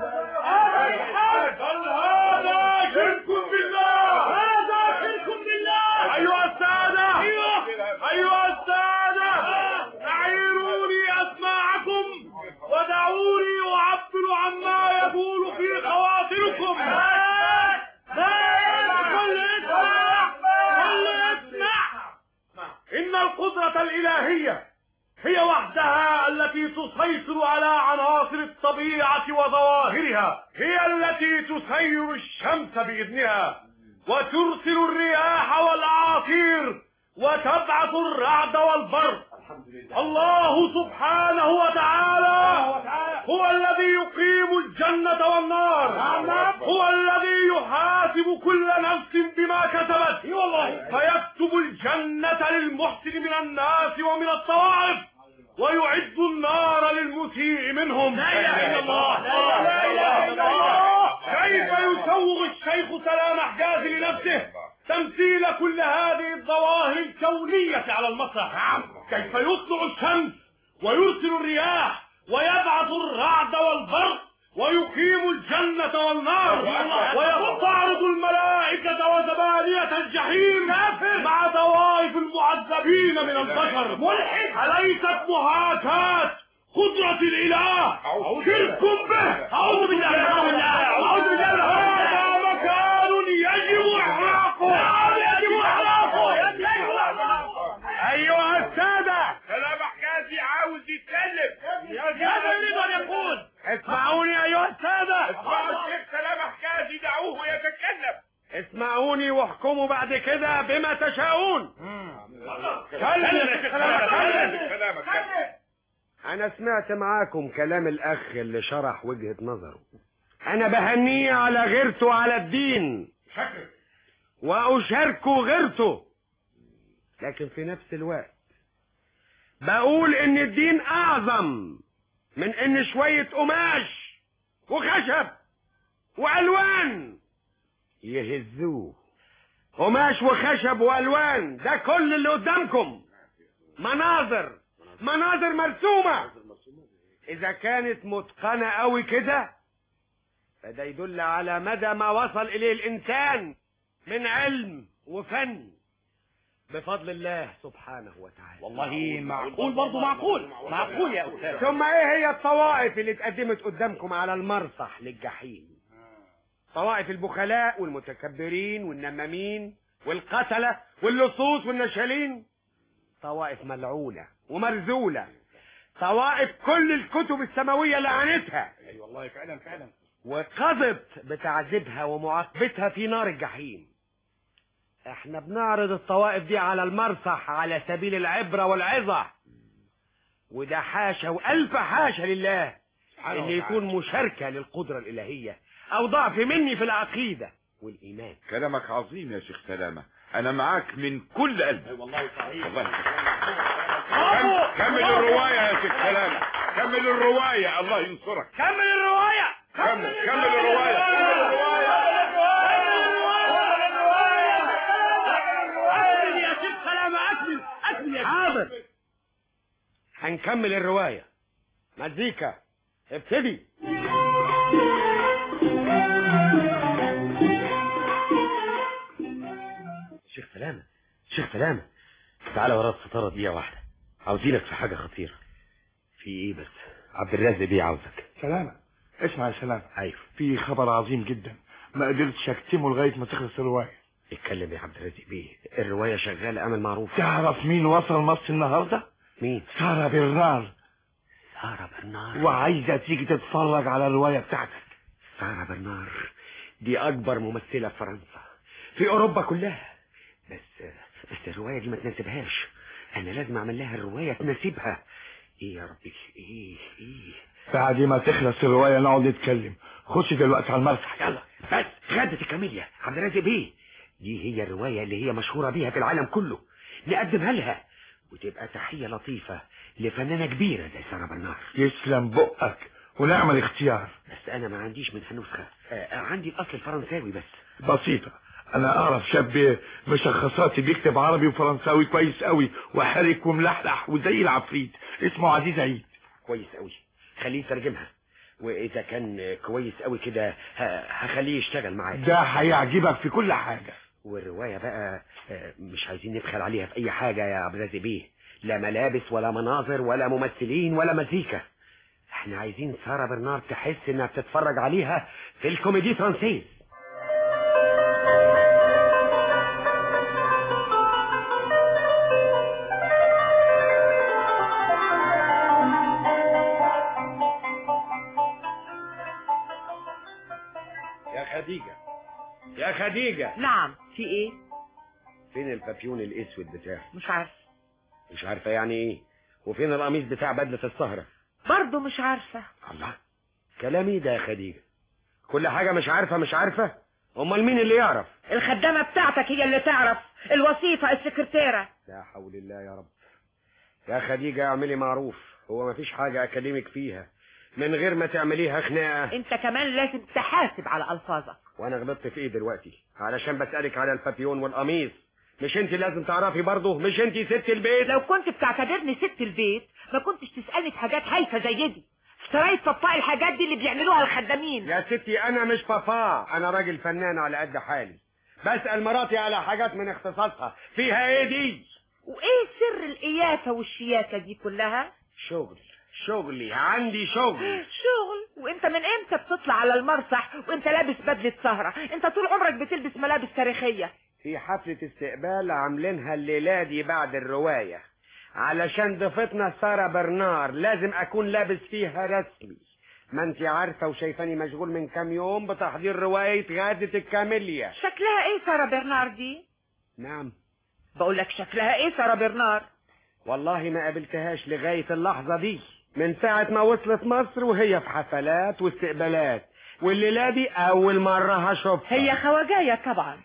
هذا شرك بالله هذا شرك بالله ايها السادة ايوه ايها السادة اعيروني اسماعكم ودعوني اعبر عما يقول في خواطركم كل اسمع كل اسمع ان القدرة الالهية هي وحدها التي تسيطر على عناصر الطبيعة وظواهرها هي التي تسير الشمس بإذنها وترسل الرياح والأعاصير وتبعث الرعد والبرق الله سبحانه وتعالى هو الذي يقيم الجنة والنار هو الذي يحاسب كل نفس بما كسبت فيكتب الجنة للمحسن من الناس ومن الطوائف ويعد النار للمسيء منهم لا اله الا الله لا اله الا الله كيف يسوغ الشيخ سلام حجازي لنفسه تمثيل كل هذه الظواهر الكونية على المسرح كيف يطلع الشمس ويرسل الرياح ويبعث الرعد والبرق ويقيم الجنة والنار ويستعرض الملائكة وزبانية الجحيم مع طوائف المعذبين من البشر أليست محاكاة قدرة الإله شرك به أعوذ بالله أعوذ بالله أعوذ بالله هذا مكان يجب إحراقه يجب إحراقه أيها السادة
سلام حجازي عاوز يتكلم
ماذا يريد أن يقول؟
اسمعوني أيها السادة
اسمعوا الشيخ سلام حجازي دعوه يتكلم
اسمعوني واحكموا بعد كده بما تشاءون
كلم يا شيخ سلام كلم كلامك
انا سمعت معاكم كلام الاخ اللي شرح وجهة نظره انا بهنيه على غيرته على الدين واشاركه غيرته لكن في نفس الوقت بقول ان الدين اعظم من ان شوية قماش وخشب والوان يهزوه قماش وخشب والوان ده كل اللي قدامكم مناظر مناظر مرسومة اذا كانت متقنة قوي كده فده يدل على مدى ما وصل اليه الانسان من علم وفن بفضل الله سبحانه وتعالى
والله معقول برضه معقول معقول يا أستاذ
ثم ايه هي الطوائف اللي اتقدمت قدامكم على المرصح للجحيم طوائف البخلاء والمتكبرين والنمامين والقتلة واللصوص والنشالين طوائف ملعونة ومرذولة طوائف كل الكتب السماوية لعنتها
اي والله فعلا فعلا
وقضت بتعذيبها ومعاقبتها في نار الجحيم احنا بنعرض الطوائف دي على المرصح على سبيل العبرة والعظة وده حاشا والف حاشا لله ان يكون مشاركة للقدرة الالهية او ضعف مني في العقيدة والايمان
كلامك عظيم يا شيخ سلامة انا معاك من كل قلبي
والله صحيح
والله كم- كمل الرواية يا شيخ سلامة كمل الرواية الله ينصرك
كمل الرواية
كمل كمل الرواية
أكمل يا شيخ سلامة أكمل أكمل يا شيخ
حاضر هنكمل الرواية مزيكا ابتدي شيخ سلامة شيخ سلامة تعالى ورا الستارة دقيقة واحدة عاوزينك في حاجة خطيرة في ايه بس عبد الرازق بيه عاوزك
سلامة اسمع يا سلامة
ايوه
في خبر عظيم جدا ما قدرتش اكتمه لغاية ما تخلص الرواية
اتكلم يا عبد الرازق بيه الرواية شغالة امل معروف
تعرف مين وصل مصر النهاردة
مين
سارة برنار
سارة برنار
وعايزة تيجي تتفرج على الرواية بتاعتك
سارة برنار دي اكبر ممثلة في فرنسا في اوروبا كلها بس بس الرواية دي ما تناسبهاش انا لازم اعمل لها الرواية تناسبها ايه يا ربي ايه ايه
بعد ما تخلص الرواية نقعد نتكلم خش دلوقتي على المسرح
يلا بس غدة الكاميليا عبد الرازق بيه دي هي الرواية اللي هي مشهورة بيها في العالم كله نقدمها لها وتبقى تحية لطيفة لفنانة كبيرة زي سارة بنار
يسلم بقك ونعمل اختيار
بس انا ما عنديش منها نسخة آه، عندي الاصل الفرنساوي بس
بسيطة انا اعرف شاب مشخصاتي بيكتب عربي وفرنساوي كويس قوي وحرك وملحلح وزي العفريت اسمه عزيز عيد
كويس قوي خليه يترجمها واذا كان كويس قوي كده ه- هخليه يشتغل معاك
ده هيعجبك في كل حاجة
والرواية بقى آه، مش عايزين نبخل عليها في اي حاجة يا عبد الرازق بيه لا ملابس ولا مناظر ولا ممثلين ولا مزيكا احنا عايزين سارة برنار تحس انها بتتفرج عليها في الكوميدي فرانسيز يا خديجة يا خديجة
نعم في ايه
فين البابيون الاسود بتاعك
مش عارفه
مش عارفة يعني ايه وفين القميص بتاع بدلة السهرة
برضه مش عارفه
الله كلام ايه ده يا خديجة كل حاجة مش عارفة مش عارفة امال مين اللي يعرف
الخدامه بتاعتك هي اللي تعرف الوظيفه السكرتيره
لا حول الله يا رب يا خديجة اعملي معروف هو مفيش حاجة اكاديميك فيها من غير ما تعمليها خناقة
انت كمان لازم تحاسب على الفاظك
وانا غلطت في ايه دلوقتي علشان بسألك على البابيون والقميص مش انت لازم تعرفي برضه مش انت ست البيت
لو كنت بتعتبرني ست البيت ما كنتش تسالني في حاجات هايفه زي دي اشتريت طباق الحاجات دي اللي بيعملوها الخدامين
يا ستي انا مش بابا انا راجل فنان على قد حالي بسأل مراتي على حاجات من اختصاصها فيها ايه دي
وايه سر القيافه والشياكه دي كلها
شغل شغلي عندي شغل
شغل وانت من امتى بتطلع على المسرح وانت لابس بدله سهره انت طول عمرك بتلبس ملابس تاريخيه
في حفلة استقبال عاملينها الليلة دي بعد الرواية علشان ضيفتنا سارة برنار لازم أكون لابس فيها رسمي ما انت عارفة وشايفاني مشغول من كام يوم بتحضير رواية غادة الكاميليا
شكلها ايه ساره برنار دي
نعم
بقول لك شكلها ايه ساره برنار
والله ما قابلتهاش لغاية اللحظة دي من ساعة ما وصلت مصر وهي في حفلات واستقبالات والليلة دي أول مرة هشوفها
هي خواجايه طبعا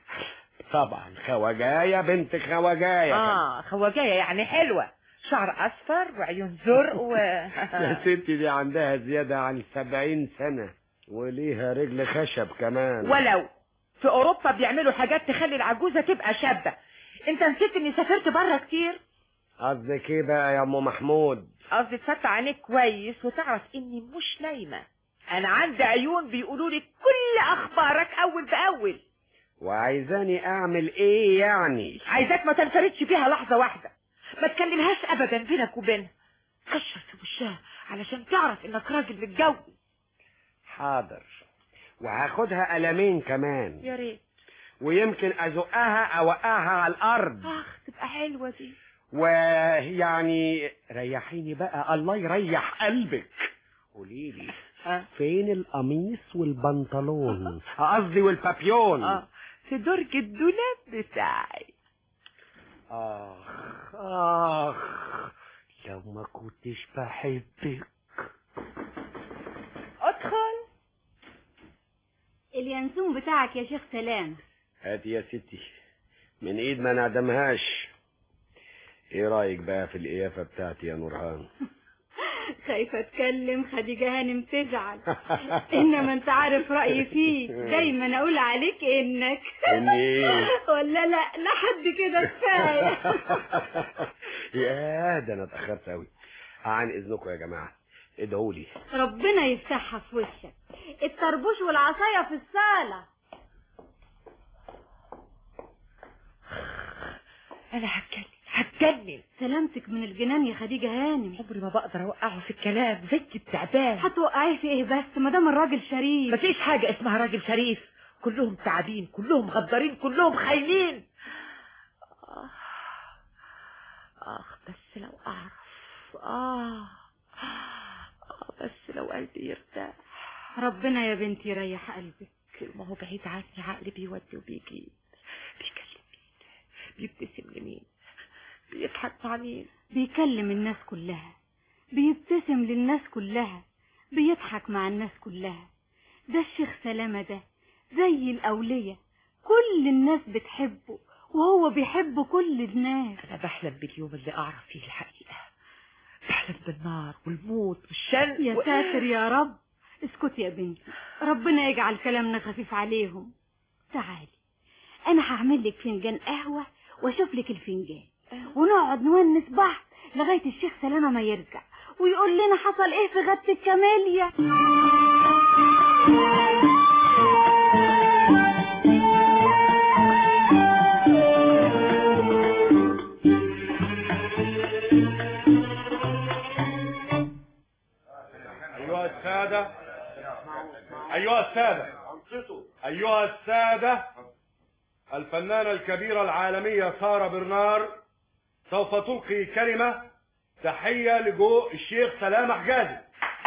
طبعا خواجاية بنت خواجاية
اه خواجايه يعني حلوه شعر اصفر وعيون زرق و
يا ستي دي عندها زيادة عن سبعين سنة وليها رجل خشب كمان
ولو في اوروبا بيعملوا حاجات تخلي العجوزه تبقى شابه انت نسيت اني سافرت بره كتير
قصدك ايه بقى يا ام محمود
قصدي تفتح عينيك كويس وتعرف اني مش نايمه انا عندي عيون بيقولوا لي كل اخبارك اول باول
وعايزاني اعمل ايه يعني
عايزاك ما تنفردش بيها لحظه واحده ما تكلمهاش ابدا بينك وبينها كشر في وشها علشان تعرف انك راجل متجوز
حاضر وهاخدها قلمين كمان
يا ريت
ويمكن ازقها اوقعها على الارض
اخ تبقى حلوه دي
ويعني ريحيني بقى الله يريح قلبك قوليلي
اه
فين القميص والبنطلون قصدي والبابيون
اه في درج الدولاب بتاعي
اخ اخ لو ما كنتش بحبك
ادخل
اليانسون بتاعك يا شيخ سلام
هاتي يا ستي من ايد ما نعدمهاش ايه رايك بقى في القيافه بتاعتي يا نورهان
خايفة اتكلم خديجة هانم تزعل انما انت عارف رأيي فيك دايما اقول عليك انك
إن إيه؟
ولا لا لحد كده كفاية
يا ده انا اتاخرت قوي عن اذنكم يا جماعه ادعوا لي
ربنا يفتحها في وشك الطربوش والعصاية في الصالة
انا هتجنن هتجنن
سلامتك من الجنان يا خديجة هانم
عمري ما بقدر اوقعه في الكلام زي التعبان
هتوقعيه في ايه بس ما دام الراجل شريف
مفيش حاجه اسمها راجل شريف كلهم تعابين كلهم غدارين كلهم خاينين آه. اخ بس لو اعرف اه آه، بس لو قلبي يرتاح
ربنا يا بنتي يريح قلبك
ما هو بعيد عني عقلي بيودي وبيجيب بيكلم مين بيبتسم لمين بيضحك مع مين
بيكلم الناس كلها بيبتسم للناس كلها بيضحك مع الناس كلها ده الشيخ سلامة ده زي الأولية كل الناس بتحبه وهو بيحب كل الناس
انا بحلم باليوم اللي اعرف فيه الحقيقة بحلم بالنار والموت والشن
يا
و-
ساتر يا رب اسكت يا بنتي ربنا يجعل كلامنا خفيف عليهم تعالي انا هعمل لك فنجان قهوة واشوف لك الفنجان ونقعد نونس بعض لغاية الشيخ سلامة ما يرجع ويقول لنا حصل ايه في غابة الكاميليا
أيها السادة أيها السادة أيها السادة الفنانة الكبيرة العالمية سارة برنار سوف تلقي كلمة تحية لجو الشيخ سلام حجازي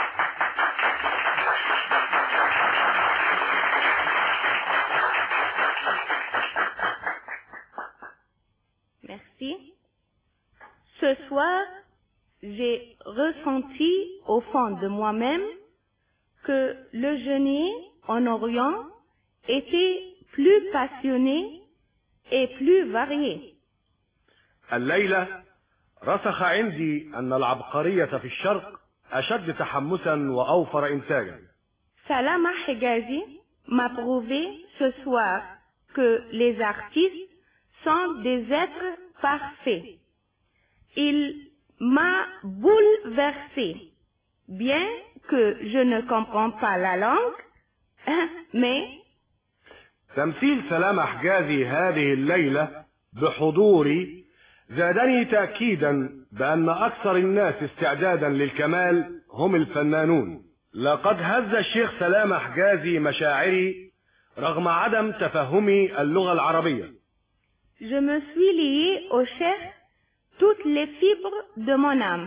Merci. Ce soir, j'ai ressenti au fond de moi-même que le jeûner en Orient était plus passionné et plus varié.
الليلة رسخ عندي أن العبقرية في الشرق أشد تحمسا وأوفر إنتاجا
Salama Hegazi m'a prouvé ce soir que les artistes sont des êtres parfaits. Il m'a bouleversé, bien que je ne comprends pas la langue, mais
تمثيل سلامة حجازي هذه الليلة بحضوري زادني تأكيدا بأن أكثر الناس استعدادا للكمال هم الفنانون لقد هز الشيخ سلامة حجازي مشاعري رغم عدم تفهمي اللغة العربية
je me suis liée au chef toutes les fibres de mon âme.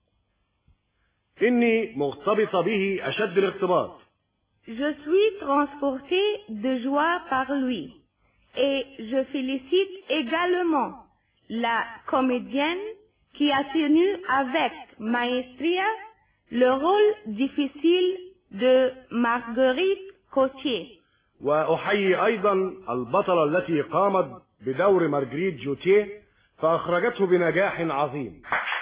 إني مرتبطة به أشد الارتباط
Je suis transportée de joie par lui. Et je félicite également la comédienne qui a tenu avec maestria le rôle difficile de Marguerite Cotier.
وأحيي أيضا البطلة التي قامت بدور مارجريت جوتيه فأخرجته بنجاح عظيم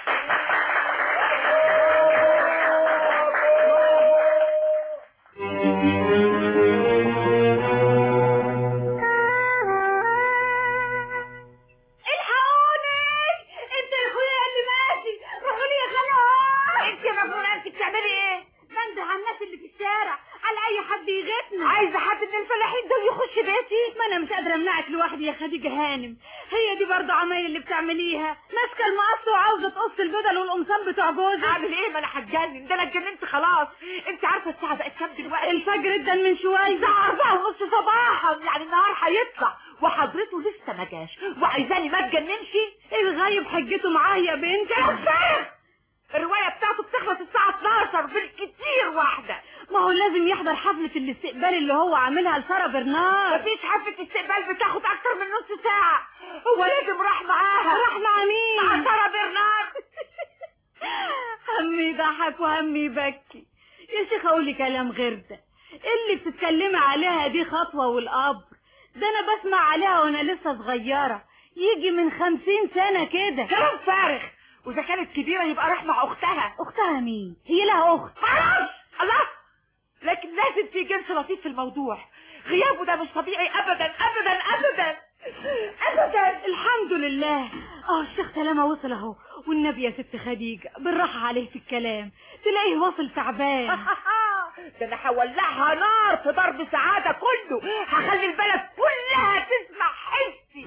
الحقوني انت يا اخويا اللي ماشي روحوا لي يا خلاص
انت يا مجنونه انت بتعملي ايه
بنده على الناس اللي في الشارع على اي حد يغيثنا
عايزه حد من الفلاحين دول يخش بيتي
ما انا مش قادره امنعك لوحدي يا خديجه هانم هي دي برضه عمايل اللي بتعمليها ماسكه المقص وعاوزه تقص البدل والقمصان بتوع جوزك
اعمل ايه ما انا هتجنن ده انا اتجننت خلاص انت عارفه الساعه بقت كام دلوقتي
الفجر ادن من شويه
الساعه 4 ونص صباحا يعني النهار هيطلع وحضرته لسه ما جاش وعايزاني ما اتجننش
الغايب حجته معاه يا بنت
الروايه بتاعته بتخلص الساعه 12 بالكتير واحده
ما هو لازم يحضر حفلة الاستقبال اللي هو عاملها لسارة برنار
مفيش حفله استقبال بتاخد اكتر من نص ساعه هو لازم راح معاها
راح مع مين
مع ساره برنار
همي يضحك وهمي يبكي يا شيخ اقول لي كلام غير ده اللي بتتكلمي عليها دي خطوة والقبر ده انا بسمع عليها وانا لسه صغيرة يجي من خمسين سنة كده
كلام فارغ واذا كانت كبيره يبقى راح مع اختها
اختها مين هي لها اخت
معرفش الله لكن لازم في جنس لطيف في الموضوع غيابه ده مش طبيعي ابدا ابدا ابدا ابدا
الحمد لله اه الشيخ سلامة وصل اهو والنبي يا ست خديجة بالراحة عليه في الكلام تلاقيه واصل تعبان
ده انا هولعها نار في ضرب سعادة كله هخلي البلد كلها تسمع حسي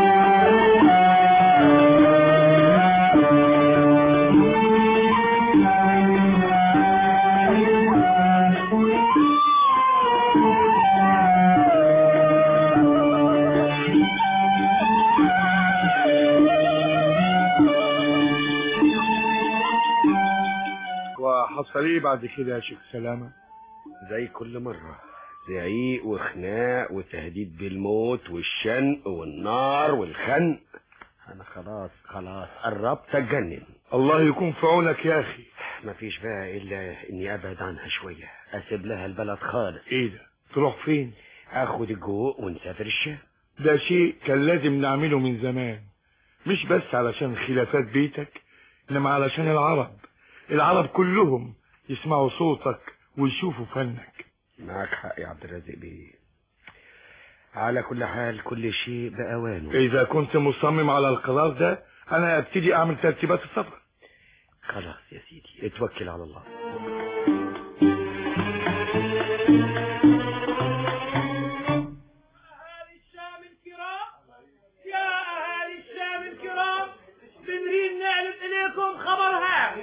وحصل ايه بعد كده يا شيخ سلامة
زي كل مرة زعيق وخناق وتهديد بالموت والشنق والنار والخنق انا خلاص خلاص قربت اتجنن
الله يكون في عونك يا اخي
مفيش بقى الا اني ابعد عنها شوية اسيب لها البلد خالص
ايه ده تروح فين
اخد الجوق ونسافر الشام
ده شيء كان لازم نعمله من زمان مش بس علشان خلافات بيتك انما علشان العرب العرب كلهم يسمعوا صوتك ويشوفوا فنك
معك حق يا عبد الرازق بيه على كل حال كل شيء بأوانه
اذا كنت مصمم على القرار ده انا ابتدي اعمل ترتيبات السفر
خلاص يا سيدي اتوكل على الله
الشام الكرام يا أهالي الشام الكرام بنريد نعلن إليكم خبر هام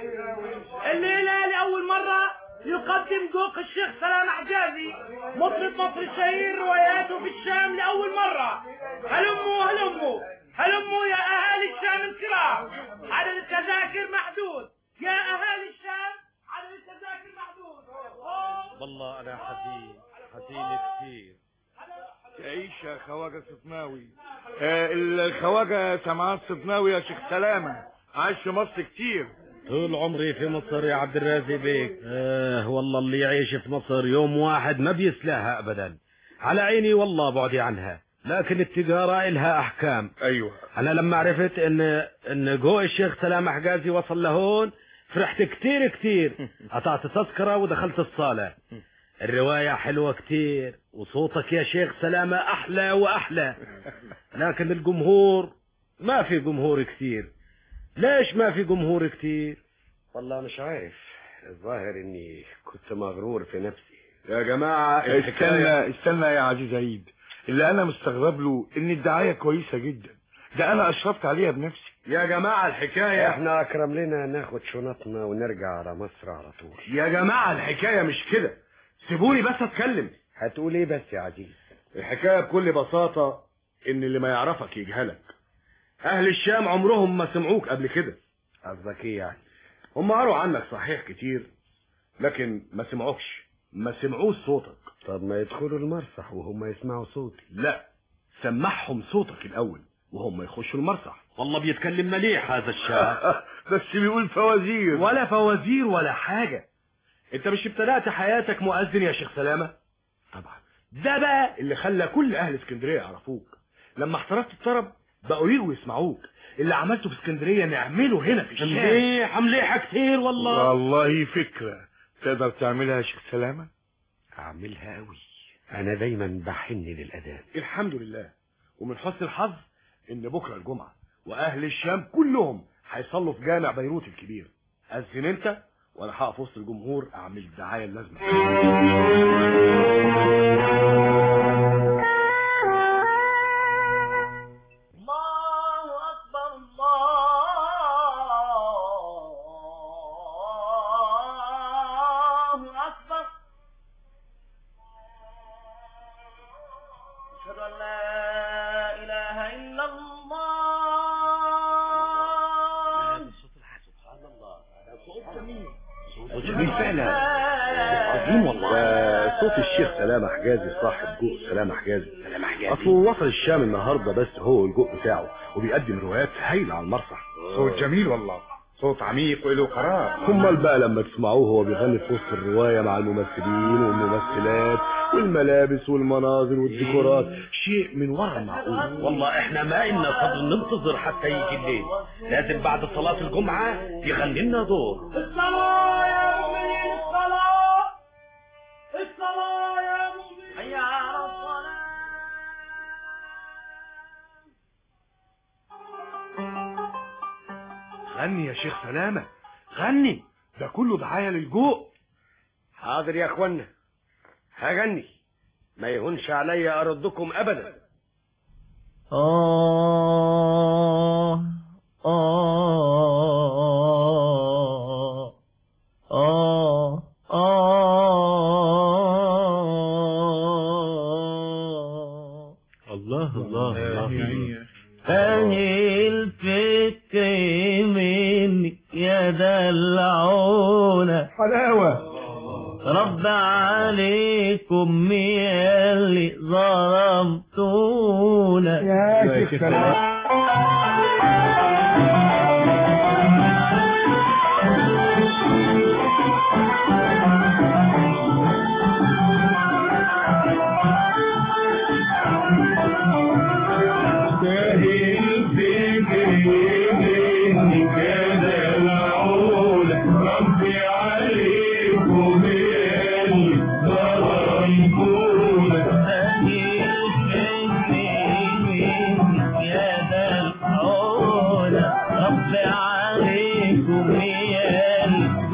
الليلة لأول مرة يقدم ذوق الشيخ سلام حجازي مطرب مصر الشهير رواياته في الشام لأول مرة هلموا هلموا هلموا يا أهالي الشام الكرام عدد التذاكر محدود يا أهالي الشام عدد التذاكر محدود
والله انا حزين حزين كثير
تعيش يا خواجة صفناوي آه الخواجة سمعان صفناوي يا شيخ سلامة عايش في مصر كتير
طول عمري في مصر يا عبد الرازق بيك آه والله اللي يعيش في مصر يوم واحد ما بيسلاها ابدا على عيني والله بعدي عنها لكن التجارة إلها أحكام
أيوة
أنا لما عرفت إن إن جو الشيخ سلام حجازي وصل لهون فرحت كتير كتير قطعت تذكرة ودخلت الصالة الرواية حلوة كتير وصوتك يا شيخ سلامة أحلى وأحلى لكن الجمهور ما في جمهور كتير ليش ما في جمهور كتير
والله مش عارف الظاهر اني كنت مغرور في نفسي
يا جماعة استنى استنى يا عزيز عيد اللي انا مستغرب له ان الدعاية كويسة جدا ده انا اشرفت عليها بنفسي
يا جماعة الحكاية احنا اكرم لنا ناخد شنطنا ونرجع على مصر على طول
يا جماعة الحكاية مش كده سيبوني بس اتكلم
هتقول ايه بس يا عزيز
الحكاية بكل بساطة ان اللي ما يعرفك يجهلك اهل الشام عمرهم ما سمعوك قبل كده
قصدك ايه يعني
هم قروا عنك صحيح كتير لكن ما سمعوكش ما سمعوش صوتك
طب ما يدخلوا المسرح وهم يسمعوا صوتي
لا سمعهم صوتك الاول وهم يخشوا المسرح
والله بيتكلم مليح هذا الشاب
بس بيقول فوازير
ولا فوازير ولا حاجة انت مش ابتدأت حياتك مؤذن يا شيخ سلامة طبعا ده بقى اللي خلى كل اهل اسكندرية يعرفوك لما احترفت الطرب بقوا يجوا يسمعوك اللي عملته في اسكندرية نعمله هنا في الشام
مليح مليحة كتير والله
والله فكرة تقدر تعملها يا شيخ سلامة
اعملها قوي انا دايما بحن للاذان
الحمد لله ومن حسن الحظ ان بكرة الجمعة واهل الشام كلهم هيصلوا في جامع بيروت الكبير اذن انت وانا هقف وسط الجمهور اعمل الدعاية اللازمة
الله أكبر الله أكبر أشهد أن لا إله إلا الله
جميل فعلا عظيم والله ده صوت الشيخ سلامة حجازي صاحب جوء سلامة حجازي سلامة حجازي اصله وصل الشام النهارده بس هو الجوء بتاعه وبيقدم روايات هايلة على المسرح
صوت جميل والله صوت عميق وله قرار
ثم بقى لما تسمعوه هو بيغني في وسط الرواية مع الممثلين والممثلات والملابس والمناظر والديكورات شيء من ورا المعقول
والله احنا ما إلنا صبر ننتظر حتى يجي الليل لازم بعد صلاة الجمعة يغني لنا دور
الصلاة يا مؤمنين الصلاة الصلاة يا مؤمنين حي على الصلاة
غني يا شيخ سلامة غني ده كله دعاية للجوء
حاضر يا اخوانا هغني ما يهونش عليا اردكم ابدا
آه آه آه آه
الله الله الله
أهي الفكر منك يا دلعونا
حلاوة
رب عليكم يا اللي ظلمتونا
يا شيخ سلامة
رب عليكم يا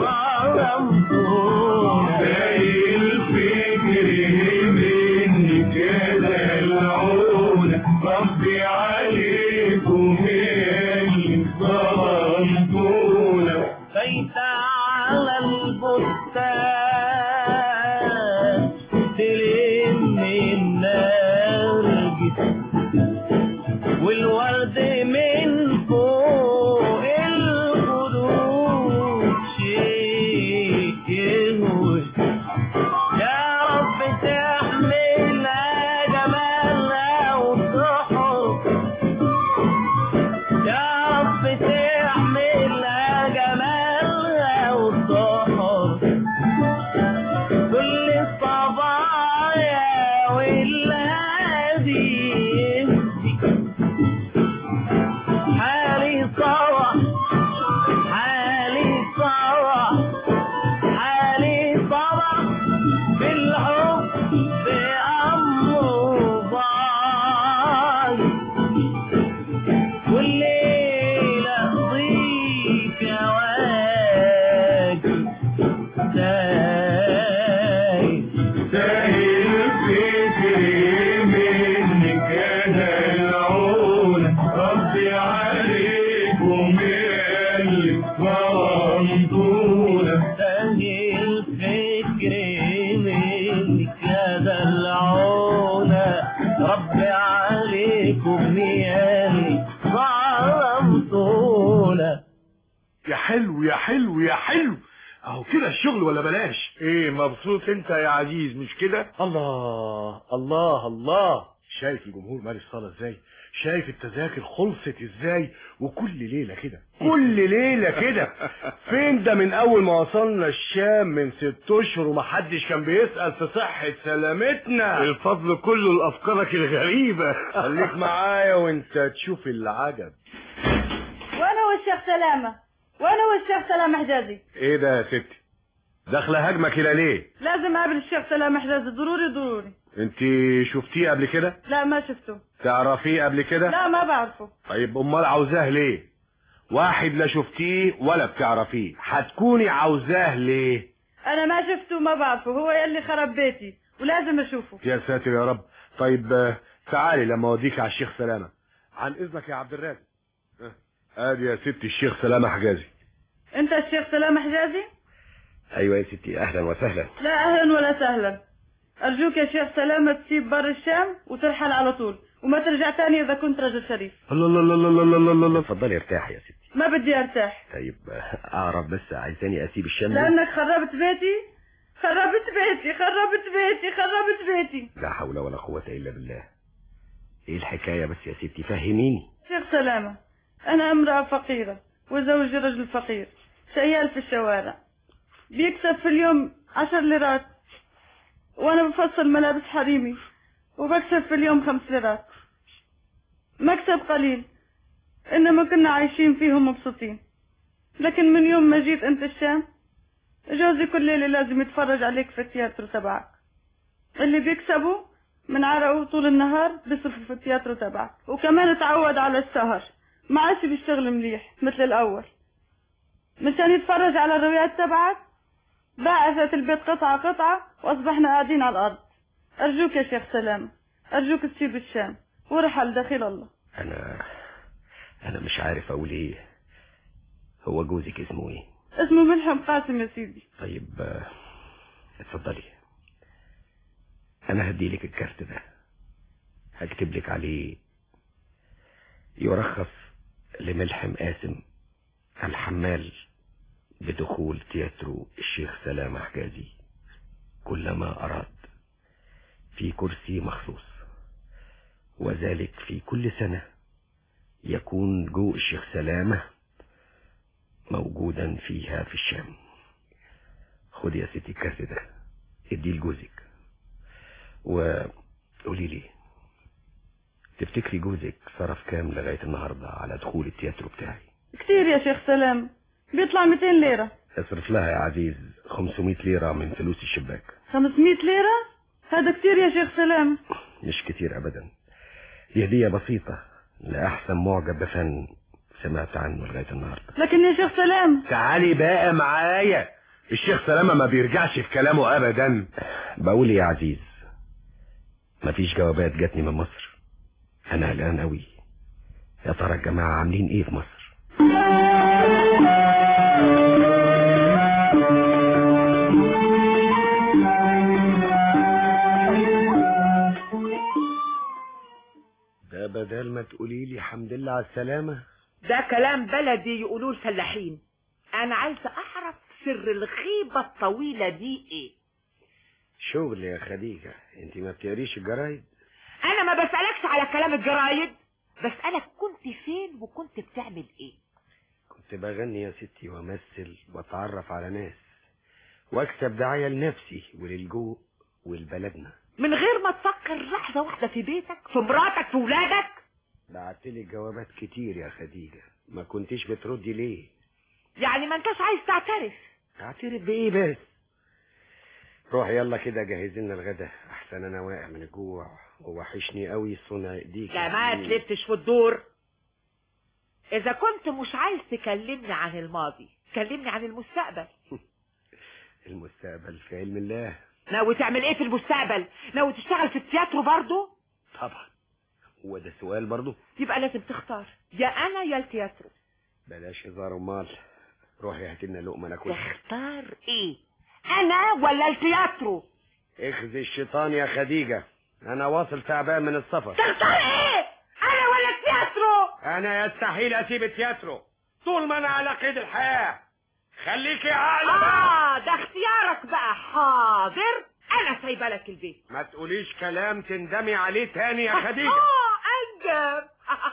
ظلمتونا
زي الفكر منك يا العون ربي عليكم يا اللي ظلمتونا
بيت على البستان تلم النرجس والورد من فوق الخدود شيء يهوي يا رب تحملنا جمالنا وتحر يا رب تحملنا جمالها والسحر كل الصبايا والهادي حالي صوى حالي صوى حالي صوى بالحب أمره ضايع والليلة ضيف يا واجب تاي
زي الفكر منك يا العون ربي عليكم يا اللي ظلمتونا
تاي الفكر منك يا دلعونا ربي عليكم يالي ظلمتونا
يا حلو يا حلو يا حلو اهو كده الشغل ولا بلاش ايه مبسوط انت يا عزيز مش كده
الله الله الله شايف الجمهور مال الصلاة ازاي شايف التذاكر خلصت ازاي وكل ليلة كده كل ليلة كده فين ده من اول ما وصلنا الشام من ست اشهر ومحدش كان بيسأل في صحة سلامتنا
الفضل كله لافكارك الغريبة
خليك معايا وانت تشوف العجب
وانا والشيخ سلامة وانا والشيخ سلامة حجازي
ايه ده يا ستي داخله هجمه كده ليه
لازم اقابل الشيخ سلامة حجازي ضروري ضروري
انت شفتيه قبل كده
لا ما شفته
تعرفيه قبل كده
لا ما بعرفه
طيب امال عاوزاه ليه واحد لا شفتيه ولا بتعرفيه هتكوني عاوزاه ليه
انا ما شفته وما بعرفه هو يلي خرب بيتي ولازم اشوفه
يا ساتر يا رب طيب آه، تعالي لما اوديك على الشيخ سلامه عن اذنك يا عبد الرازق آه، ادي يا ستي الشيخ سلامه حجازي
انت الشيخ سلامة حجازي
ايوه يا ستي اهلا وسهلا
لا اهلا ولا سهلا ارجوك يا شيخ سلامة تسيب بر الشام وترحل على طول وما ترجع تاني اذا كنت رجل شريف
الله الله الله الله الله الله الله اتفضلي ارتاحي يا ستي
ما بدي ارتاح
طيب آه، اعرف بس عايزاني اسيب الشام ليه؟
لانك خربت بيتي خربت بيتي خربت بيتي خربت بيتي
لا حول ولا قوة الا بالله ايه الحكاية بس يا ستي فهميني
شيخ سلامة أنا امرأة فقيرة وزوجي رجل فقير شيال في الشوارع بيكسب في اليوم عشر ليرات وأنا بفصل ملابس حريمي وبكسب في اليوم خمس ليرات مكسب قليل إنما كنا عايشين فيهم مبسوطين لكن من يوم ما جيت أنت الشام جوزي كل ليلة لازم يتفرج عليك في التياترو تبعك اللي بيكسبوا من عرقه طول النهار بيصرفوا في التياترو تبعك وكمان اتعود على السهر ما عادش بيشتغل مليح مثل الأول مشان يتفرج على الروايات تبعك باعثت البيت قطعة قطعة وأصبحنا قاعدين على الأرض أرجوك يا شيخ سلام أرجوك تسيب الشام ورحل دخيل الله
انا انا مش عارف اقول ايه هو جوزك اسمه ايه
اسمه ملحم قاسم يا سيدي
طيب آه، اتفضلي انا هديلك الكارت ده هكتب لك عليه يرخص لملحم قاسم الحمال بدخول تياترو الشيخ سلامة حجازي كلما أراد في كرسي مخصوص وذلك في كل سنة يكون جو الشيخ سلامة موجودا فيها في الشام خد يا ستي الكارت ده اديه لجوزك وقولي لي تفتكري جوزك صرف كام لغاية النهاردة على دخول التياترو بتاعي
كتير يا شيخ سلام بيطلع 200 ليرة
اصرف لها يا عزيز 500 ليرة من فلوس الشباك
500 ليرة هذا كتير يا شيخ سلام
مش كتير ابدا دي هدية بسيطة لأحسن معجب بفن سمعت عنه لغاية النهاردة
لكن يا شيخ سلام
تعالي بقى معايا الشيخ سلامة ما بيرجعش في كلامه ابدا بقول يا عزيز مفيش جوابات جاتني من مصر انا قلقان قوي يا ترى الجماعة عاملين ايه في مصر ده بدل ما تقولي لي الحمد لله على السلامة
ده كلام بلدي يقولوه الفلاحين انا عايزه اعرف سر الغيبه الطويله دي ايه
شغل يا خديجة انت ما بتقريش الجرايد
انا ما بسالكش على كلام الجرايد بسالك كنت فين وكنت بتعمل ايه
كنت بغني يا ستي وامثل واتعرف على ناس واكسب دعاية لنفسي وللجوء ولبلدنا
من غير ما تفكر لحظه واحده في بيتك في مراتك في ولادك
بعتلي جوابات كتير يا خديجة ما كنتش بتردي ليه
يعني ما انتش عايز تعترف
اعترف بايه بس روح يلا كده جهز لنا الغدا احسن انا واقع من الجوع ووحشني قوي صنع ايديك
لا ما تلفتش في الدور اذا كنت مش عايز تكلمني عن الماضي كلمني عن المستقبل
المستقبل في علم الله
ناوي تعمل ايه في المستقبل ناوي تشتغل في التياترو برضو
طبعا هو ده سؤال برضو
يبقى لازم تختار يا انا يا التياترو
بلاش هزار امال روحي هات لنا لقمه ناكلها
تختار ايه انا ولا التياترو
اخذي الشيطان يا خديجة انا واصل تعبان من السفر
تختار ايه انا ولا التياترو
انا يستحيل اسيب التياترو
طول ما انا على قيد الحياة خليكي عقلة
اه ده اختيارك بقى حاضر انا سايبه لك البيت
ما تقوليش كلام تندمي عليه تاني يا خديجة
اه انجب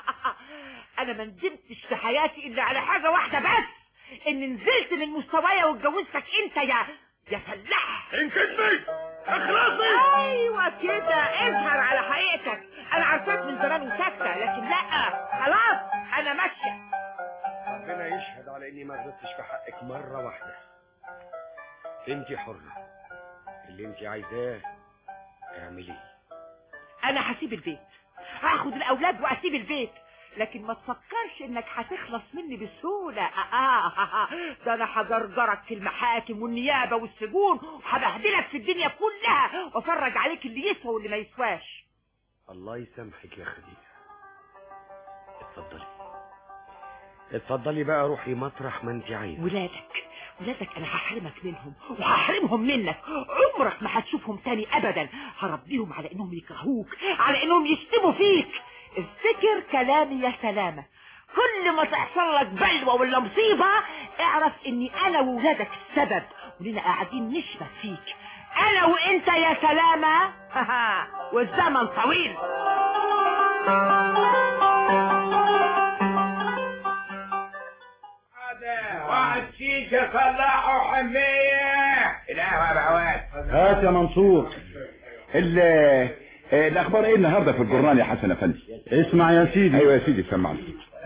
انا ما ندمتش في حياتي الا على حاجه واحده بس ان نزلت من مستوايا واتجوزتك انت يا يا فلاح
انكتبي اخلصي
ايوه كده اظهر على حقيقتك انا عارفاك من زمان وساكته لكن لا خلاص انا ماشيه
ربنا يشهد على اني ما غلطتش في حقك مرة واحدة انت حرة اللي انت عايزاه اعمليه
انا هسيب البيت هاخد الاولاد واسيب البيت لكن ما تفكرش انك هتخلص مني بسهولة آه آه آه ده انا هجرجرك في المحاكم والنيابة والسجون وهبهدلك في الدنيا كلها وافرج عليك اللي يسوى واللي ما يسواش
الله يسامحك يا خديجة اتفضلي اتفضلي بقى روحي مطرح ما انت عايزة
ولادك ولادك انا هحرمك منهم وهحرمهم منك عمرك ما هتشوفهم تاني ابدا هربيهم على انهم يكرهوك على انهم يشتموا فيك افتكر كلامي يا سلامة كل ما تحصل لك بلوى ولا مصيبة اعرف اني انا وولادك السبب ولنا قاعدين نشبك فيك انا وانت يا سلامة والزمن طويل
واحد شيشة فلاح وحمية القهوة بعواد
هات يا منصور ال الاخبار ايه النهارده في الجرنان يا حسن افندي اسمع يا سيدي ايوه يا سيدي سمعني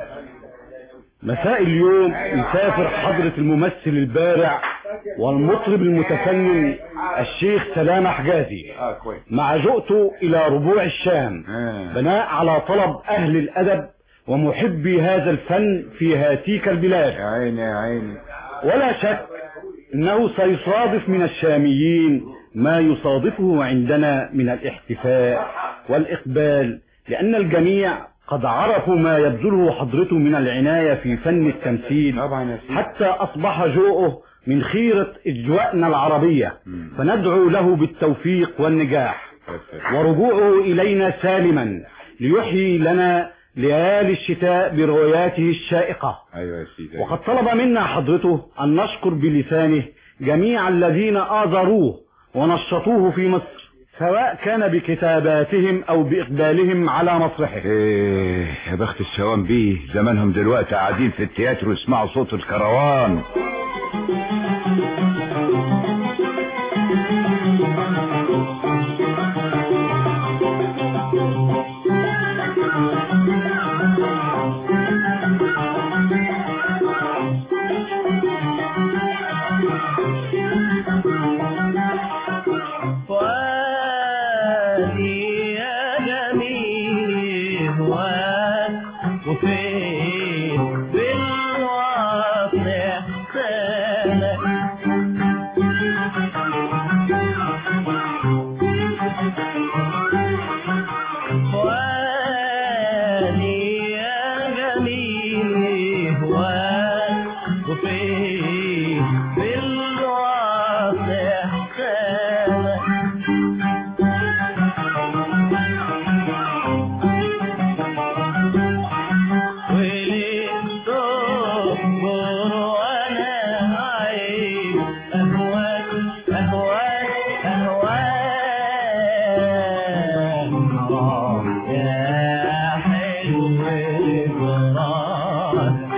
مساء اليوم يسافر حضرة الممثل البارع والمطرب المتفنن الشيخ سلامة حجازي
اه كويس
مع جؤته الى ربوع الشام
آه.
بناء على طلب اهل الادب ومحبي هذا الفن في هاتيك البلاد
يا عيني يا عيني
ولا شك انه سيصادف من الشاميين ما يصادفه عندنا من الاحتفاء والاقبال لان الجميع قد عرفوا ما يبذله حضرته من العناية في فن التمثيل
طبعا يا سيدي
حتى اصبح جوءه من خيرة اجواءنا العربية فندعو له بالتوفيق والنجاح ورجوعه الينا سالما ليحيي لنا ليالي الشتاء برواياته الشائقة
ايوه يا سيدي
وقد طلب منا حضرته أن نشكر بلسانه جميع الذين آذروه ونشطوه في مصر سواء كان بكتاباتهم أو بإقبالهم على مسرحه
ايه يا بخت السوام بيه زمانهم دلوقتي قاعدين في التياترو يسمعوا صوت الكروان
فؤادي يا جميل هواك وفين والغرام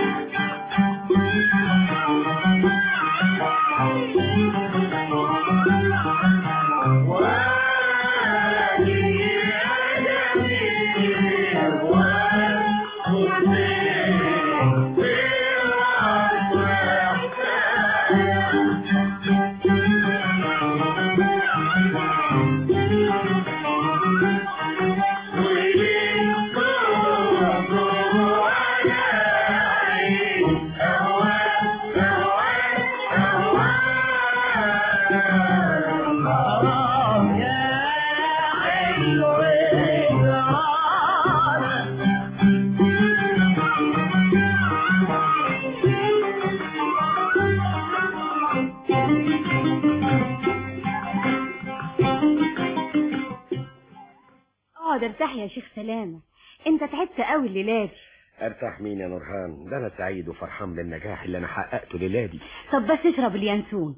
اقعد ارتاح يا شيخ سلامة انت تعبت قوي الليلة دي
ارتاح مين يا نورهان ده انا سعيد وفرحان بالنجاح اللي انا حققته ليلادي
طب بس اشرب اليانسون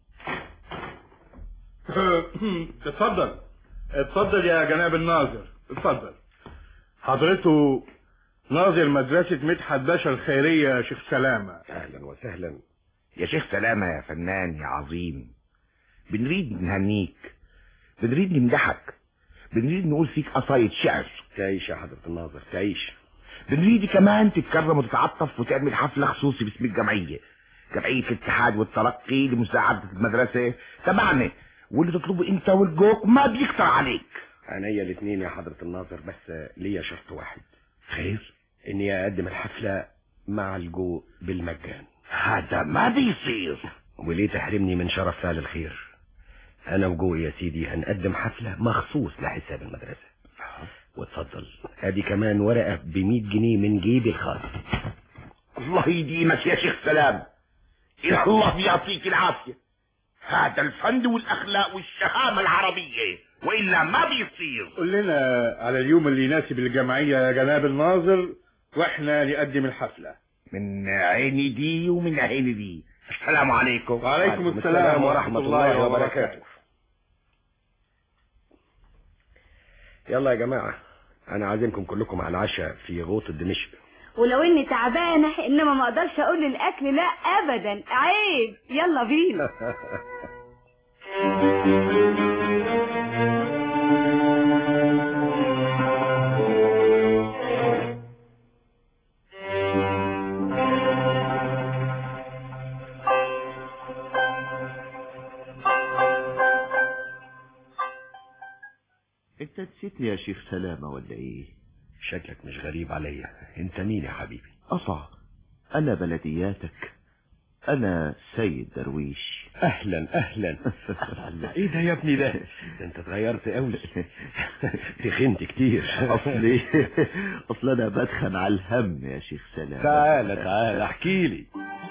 اتفضل اتفضل يا جناب الناظر اتفضل حضرته ناظر مدرسة مدحت باشا الخيرية يا شيخ سلامة
اهلا وسهلا
يا شيخ سلامة يا فنان يا عظيم بنريد نهنيك بنريد نمدحك بنريد نقول فيك قصايد شعر
تعيش يا حضرة الناظر تعيش
بنريد كمان تتكرم وتتعطف وتعمل حفلة خصوصي باسم الجمعية جمعية الاتحاد والترقي لمساعدة المدرسة تبعنا واللي تطلبه انت والجوك ما بيكتر عليك
عينيا الاثنين يا حضرة الناظر بس ليا شرط واحد
خير
اني اقدم الحفلة مع الجو بالمجان
هذا ما بيصير
وليه تحرمني من شرف فعل الخير انا وجو يا سيدي هنقدم حفلة مخصوص لحساب المدرسة واتفضل ادي كمان ورقة ب جنيه من جيبي الخاص
الله يديمك يا شيخ سلام إلى الله يعطيك العافية هذا الفن والأخلاق والشهامة العربية وإلا ما بيصير
قول لنا على اليوم اللي يناسب الجمعية يا جناب الناظر واحنا نقدم الحفلة
من عيني دي ومن عيني دي السلام عليكم
وعليكم السلام ورحمة الله وبركاته
يلا يا جماعة انا عازمكم كلكم على العشاء في غوطة دمشق
ولو اني تعبانة انما ما اقدرش اقول للاكل لا ابدا عيب يلا بينا
انت نسيتني يا شيخ سلامة ولا ايه
شكلك مش غريب عليا انت مين يا حبيبي
قطع انا بلدياتك انا سيد درويش
اهلا اهلا ايه ده يا ابني ده ده انت اتغيرت قوي تخنت كتير
اصلي اصل انا بدخن على الهم يا شيخ سلامة
تعالى تعالى احكي لي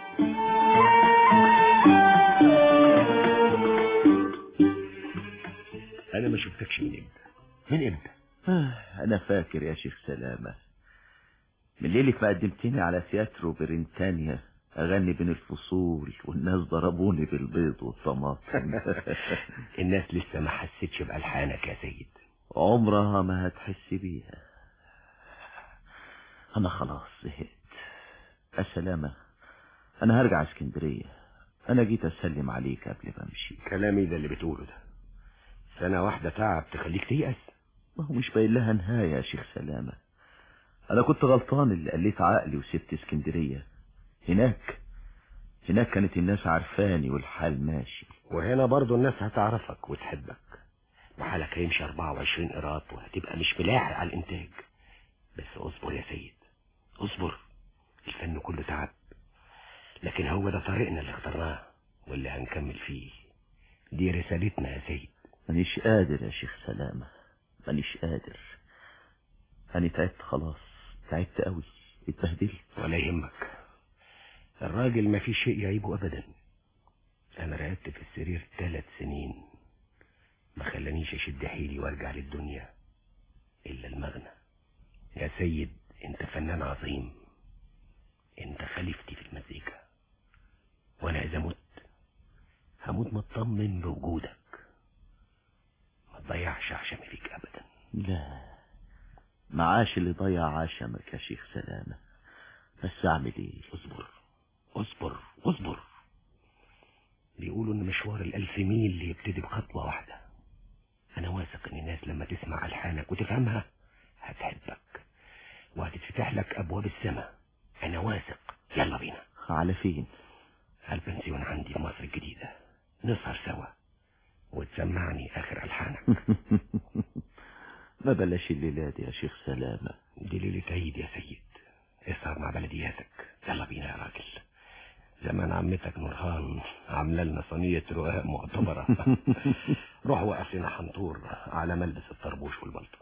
انا ما شفتكش من امتى من امتى
آه، انا فاكر يا شيخ سلامة من ليلة ما قدمتني على تياترو برينتانيا اغني بين الفصول والناس ضربوني بالبيض والطماطم
الناس لسه ما حستش بألحانك يا سيد
عمرها ما هتحس بيها انا خلاص زهقت يا سلامة انا هرجع اسكندرية انا جيت اسلم عليك قبل ما امشي
كلامي ده اللي بتقوله ده سنة واحدة تعب تخليك تيأس
ما هو مش باين لها نهاية يا شيخ سلامة انا كنت غلطان اللي قليت عقلي وسبت اسكندرية هناك هناك كانت الناس عارفاني والحال ماشي
وهنا برضو الناس هتعرفك وتحبك وحالك هيمشي 24 قراط وهتبقى مش ملاحق على الانتاج بس اصبر يا سيد اصبر الفن كله تعب لكن هو ده طريقنا اللي اخترناه واللي هنكمل فيه دي رسالتنا يا سيد
مانيش قادر يا شيخ سلامة مانيش قادر أنا تعبت خلاص تعبت قوي اتبهدلت
ولا يهمك الراجل ما في شيء يعيبه ابدا انا رقدت في السرير ثلاث سنين ما خلانيش اشد حيلي وارجع للدنيا الا المغنى يا سيد انت فنان عظيم انت خليفتي في المزيكا وانا اذا مت هموت مطمن بوجودك ما تضيعش عشان فيك ابدا
لا معاش اللي ضيع عشمك يا شيخ سلامة بس اعمل ايه
اصبر اصبر اصبر بيقولوا ان مشوار الالف ميل يبتدي بخطوة واحدة انا واثق ان الناس لما تسمع الحانك وتفهمها هتحبك وهتتفتح لك ابواب السماء انا واثق يلا بينا
على فين
على البنسيون عندي في مصر الجديدة نسهر سوا وتسمعني اخر الحانك
ما بلاش الليلة دي يا شيخ سلامة
دي ليلة عيد يا سيد اسهر مع بلدياتك يلا بينا يا راجل زمان عمتك نورهان عامله لنا صينية رقاق معتبرة روح وقف لنا حنطور على ملبس الطربوش والبلطو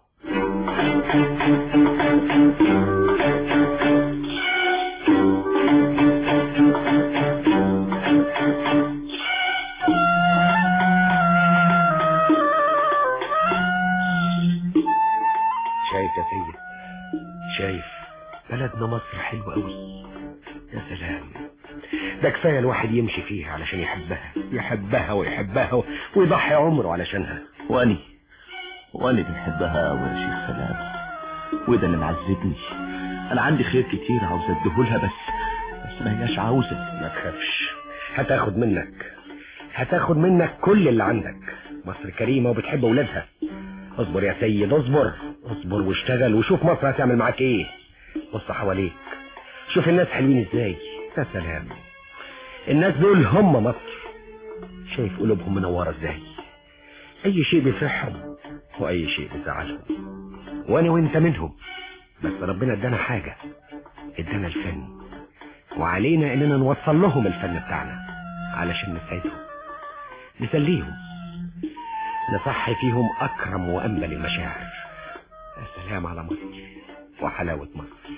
شايف يا سيد شايف بلدنا مصر حلوة قوي يا سلام ده كفاية الواحد يمشي فيها علشان يحبها يحبها ويحبها ويضحي عمره علشانها
واني واني بنحبها قوي يا شيخ سلامة وده اللي معذبني انا عندي خير كتير عاوز اديهولها بس بس ما هياش عاوزة
ما تخافش هتاخد منك هتاخد منك كل اللي عندك مصر كريمة وبتحب ولادها اصبر يا سيد اصبر اصبر واشتغل وشوف مصر هتعمل معاك ايه بص حواليك شوف الناس حلوين ازاي يا سلام الناس دول هم مصر شايف قلوبهم منورة ازاي اي شيء بيفرحهم واي شيء بيزعلهم وانا وانت منهم بس ربنا ادانا حاجة ادانا الفن وعلينا اننا نوصل لهم الفن بتاعنا علشان نسعدهم نسليهم نصحي فيهم اكرم وانبل المشاعر يا سلام على مصر وحلاوة مصر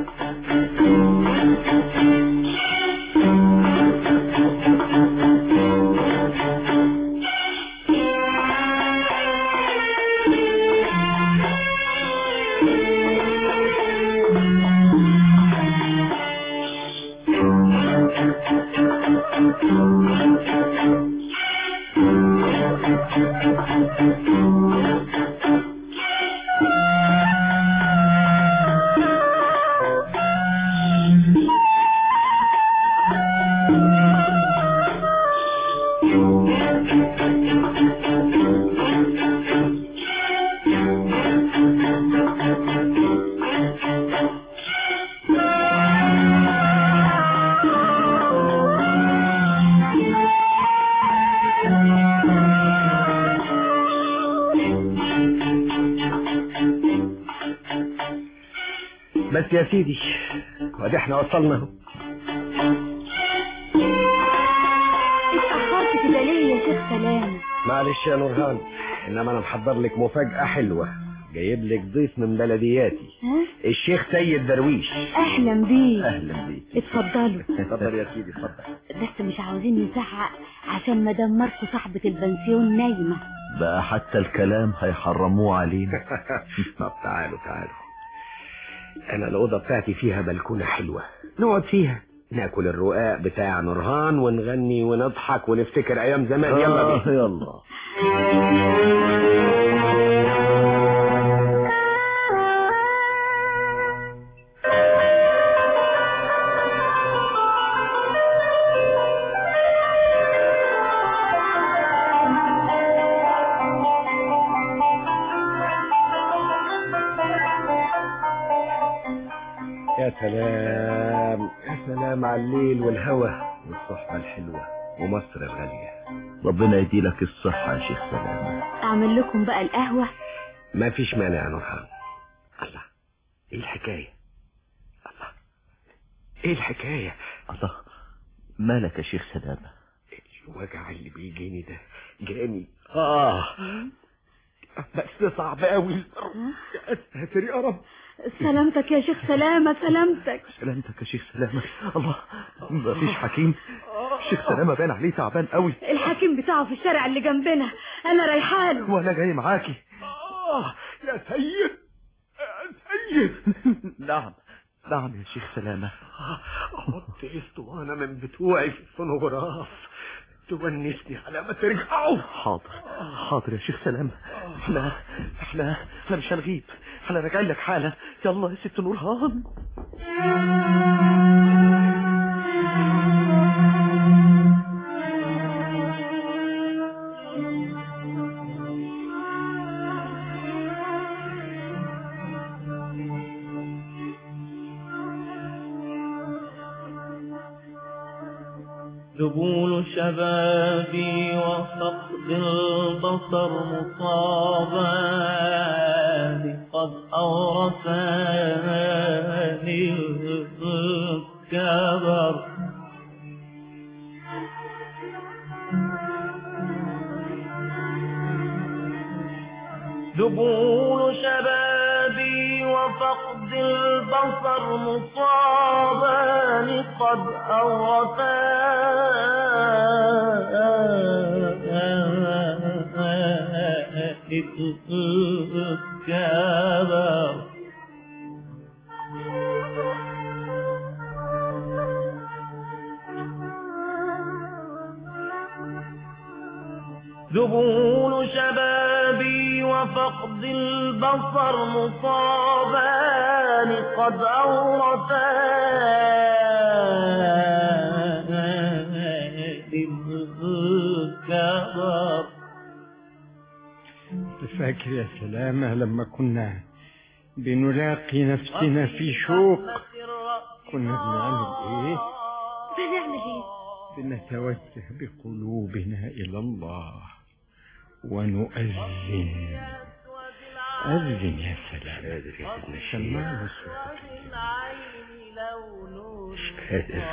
بس يا سيدي وادي احنا وصلنا اهو
اتأخرت كده ليه يا شيخ سلام
معلش يا نورهان انما انا محضر لك مفاجأة حلوة جايب لك ضيف من بلدياتي
ها
الشيخ سيد درويش
اهلا بيك
اهلا بيك
اتفضلوا
اتفضل يا سيدي اتفضل
بس مش عاوزين نزعق عشان مدام ماركو صاحبة البنسيون نايمة
بقى حتى الكلام هيحرموه علينا
طب تعالوا تعالوا انا الاوضه بتاعتي فيها بلكونه حلوه نقعد فيها ناكل الرقاق بتاع نورهان ونغني ونضحك ونفتكر ايام زمان يلا
آه،
بينا
يلا
يا سلام يا سلام على الليل والهوى والصحبه الحلوه ومصر الغاليه
ربنا يديلك الصحة يا شيخ سلامة
اعمل لكم بقى القهوة
ما فيش مانع يا نورهان الله ايه الحكايه الله ايه الحكايه
الله مالك يا شيخ سلامة
الوجع اللي بيجيني ده جاني اه بس صعب قوي يا ساتر يا رب
سلامتك يا شيخ سلامة سلامتك
سلامتك يا شيخ سلامة الله مفيش حكيم الشيخ سلامة باين عليه تعبان قوي
الحكيم بتاعه في الشارع اللي جنبنا انا رايحاله
وانا جاي معاكي
آه يا سيد يا سيد
نعم نعم يا شيخ سلامة
احط اسطوانه من بتوعي في السونوغراف
تونسني على ما ترجعوا
حاضر حاضر يا شيخ سلام احنا احنا احنا مش هنغيب احنا راجعين لك حالا يلا يا ست نورهان
ذبول شبابي وفقد البصر مصابان قد أورثاني الكبر ذبول شبابي وفقد البصر مصابان قد أورثاني الكبر ذبول شبابي وفقد البصر مصابان قد أورثاني الكبر
فاكر يا سلامة لما كنا بنلاقي نفسنا في شوق كنا بنعمل ايه
بنعمل ايه
بنتوجه بقلوبنا إلى الله ونؤذن أذن يا سلام سمعنا صوتك
مش قادر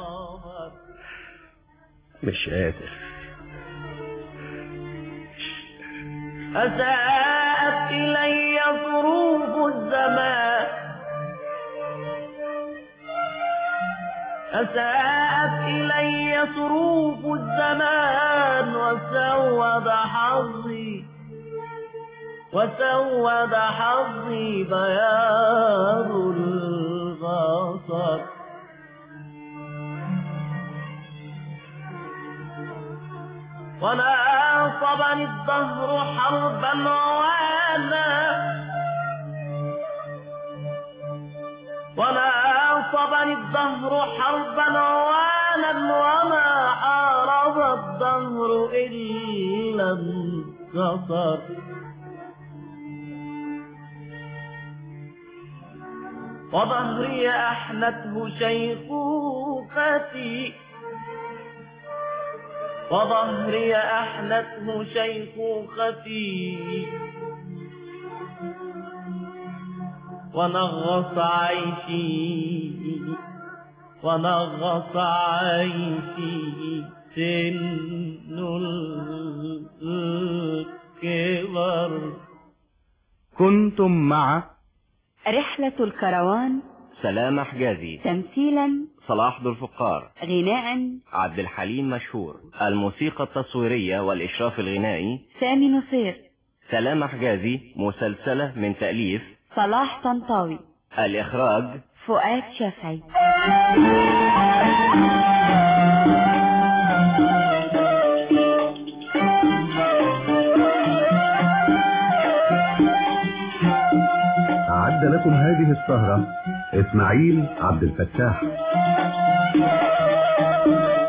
مش قادر
أساءت إلي ظروف الزمان أساءت إلي ظروف الزمان وسود حظي وسود حظي بياض البصر وناصبني الدهر حربا وانا وناصبني الدهر حربا وانا وما حارب الدهر إلا انتصر وظهري أحنته شيخوختي وظهري أحنته شيخوختي ونغص عيشي ونغص عيشي سن الكبر
كنتم مع
رحلة الكروان
سلامة حجازي
تمثيلا
صلاح ذو الفقار
غناء
عبد الحليم مشهور الموسيقى التصويرية والإشراف الغنائي
سامي نصير
سلامة حجازي مسلسلة من تأليف
صلاح طنطاوي
الإخراج
فؤاد شافعي
أعد لكم هذه السهرة إسماعيل عبد الفتاح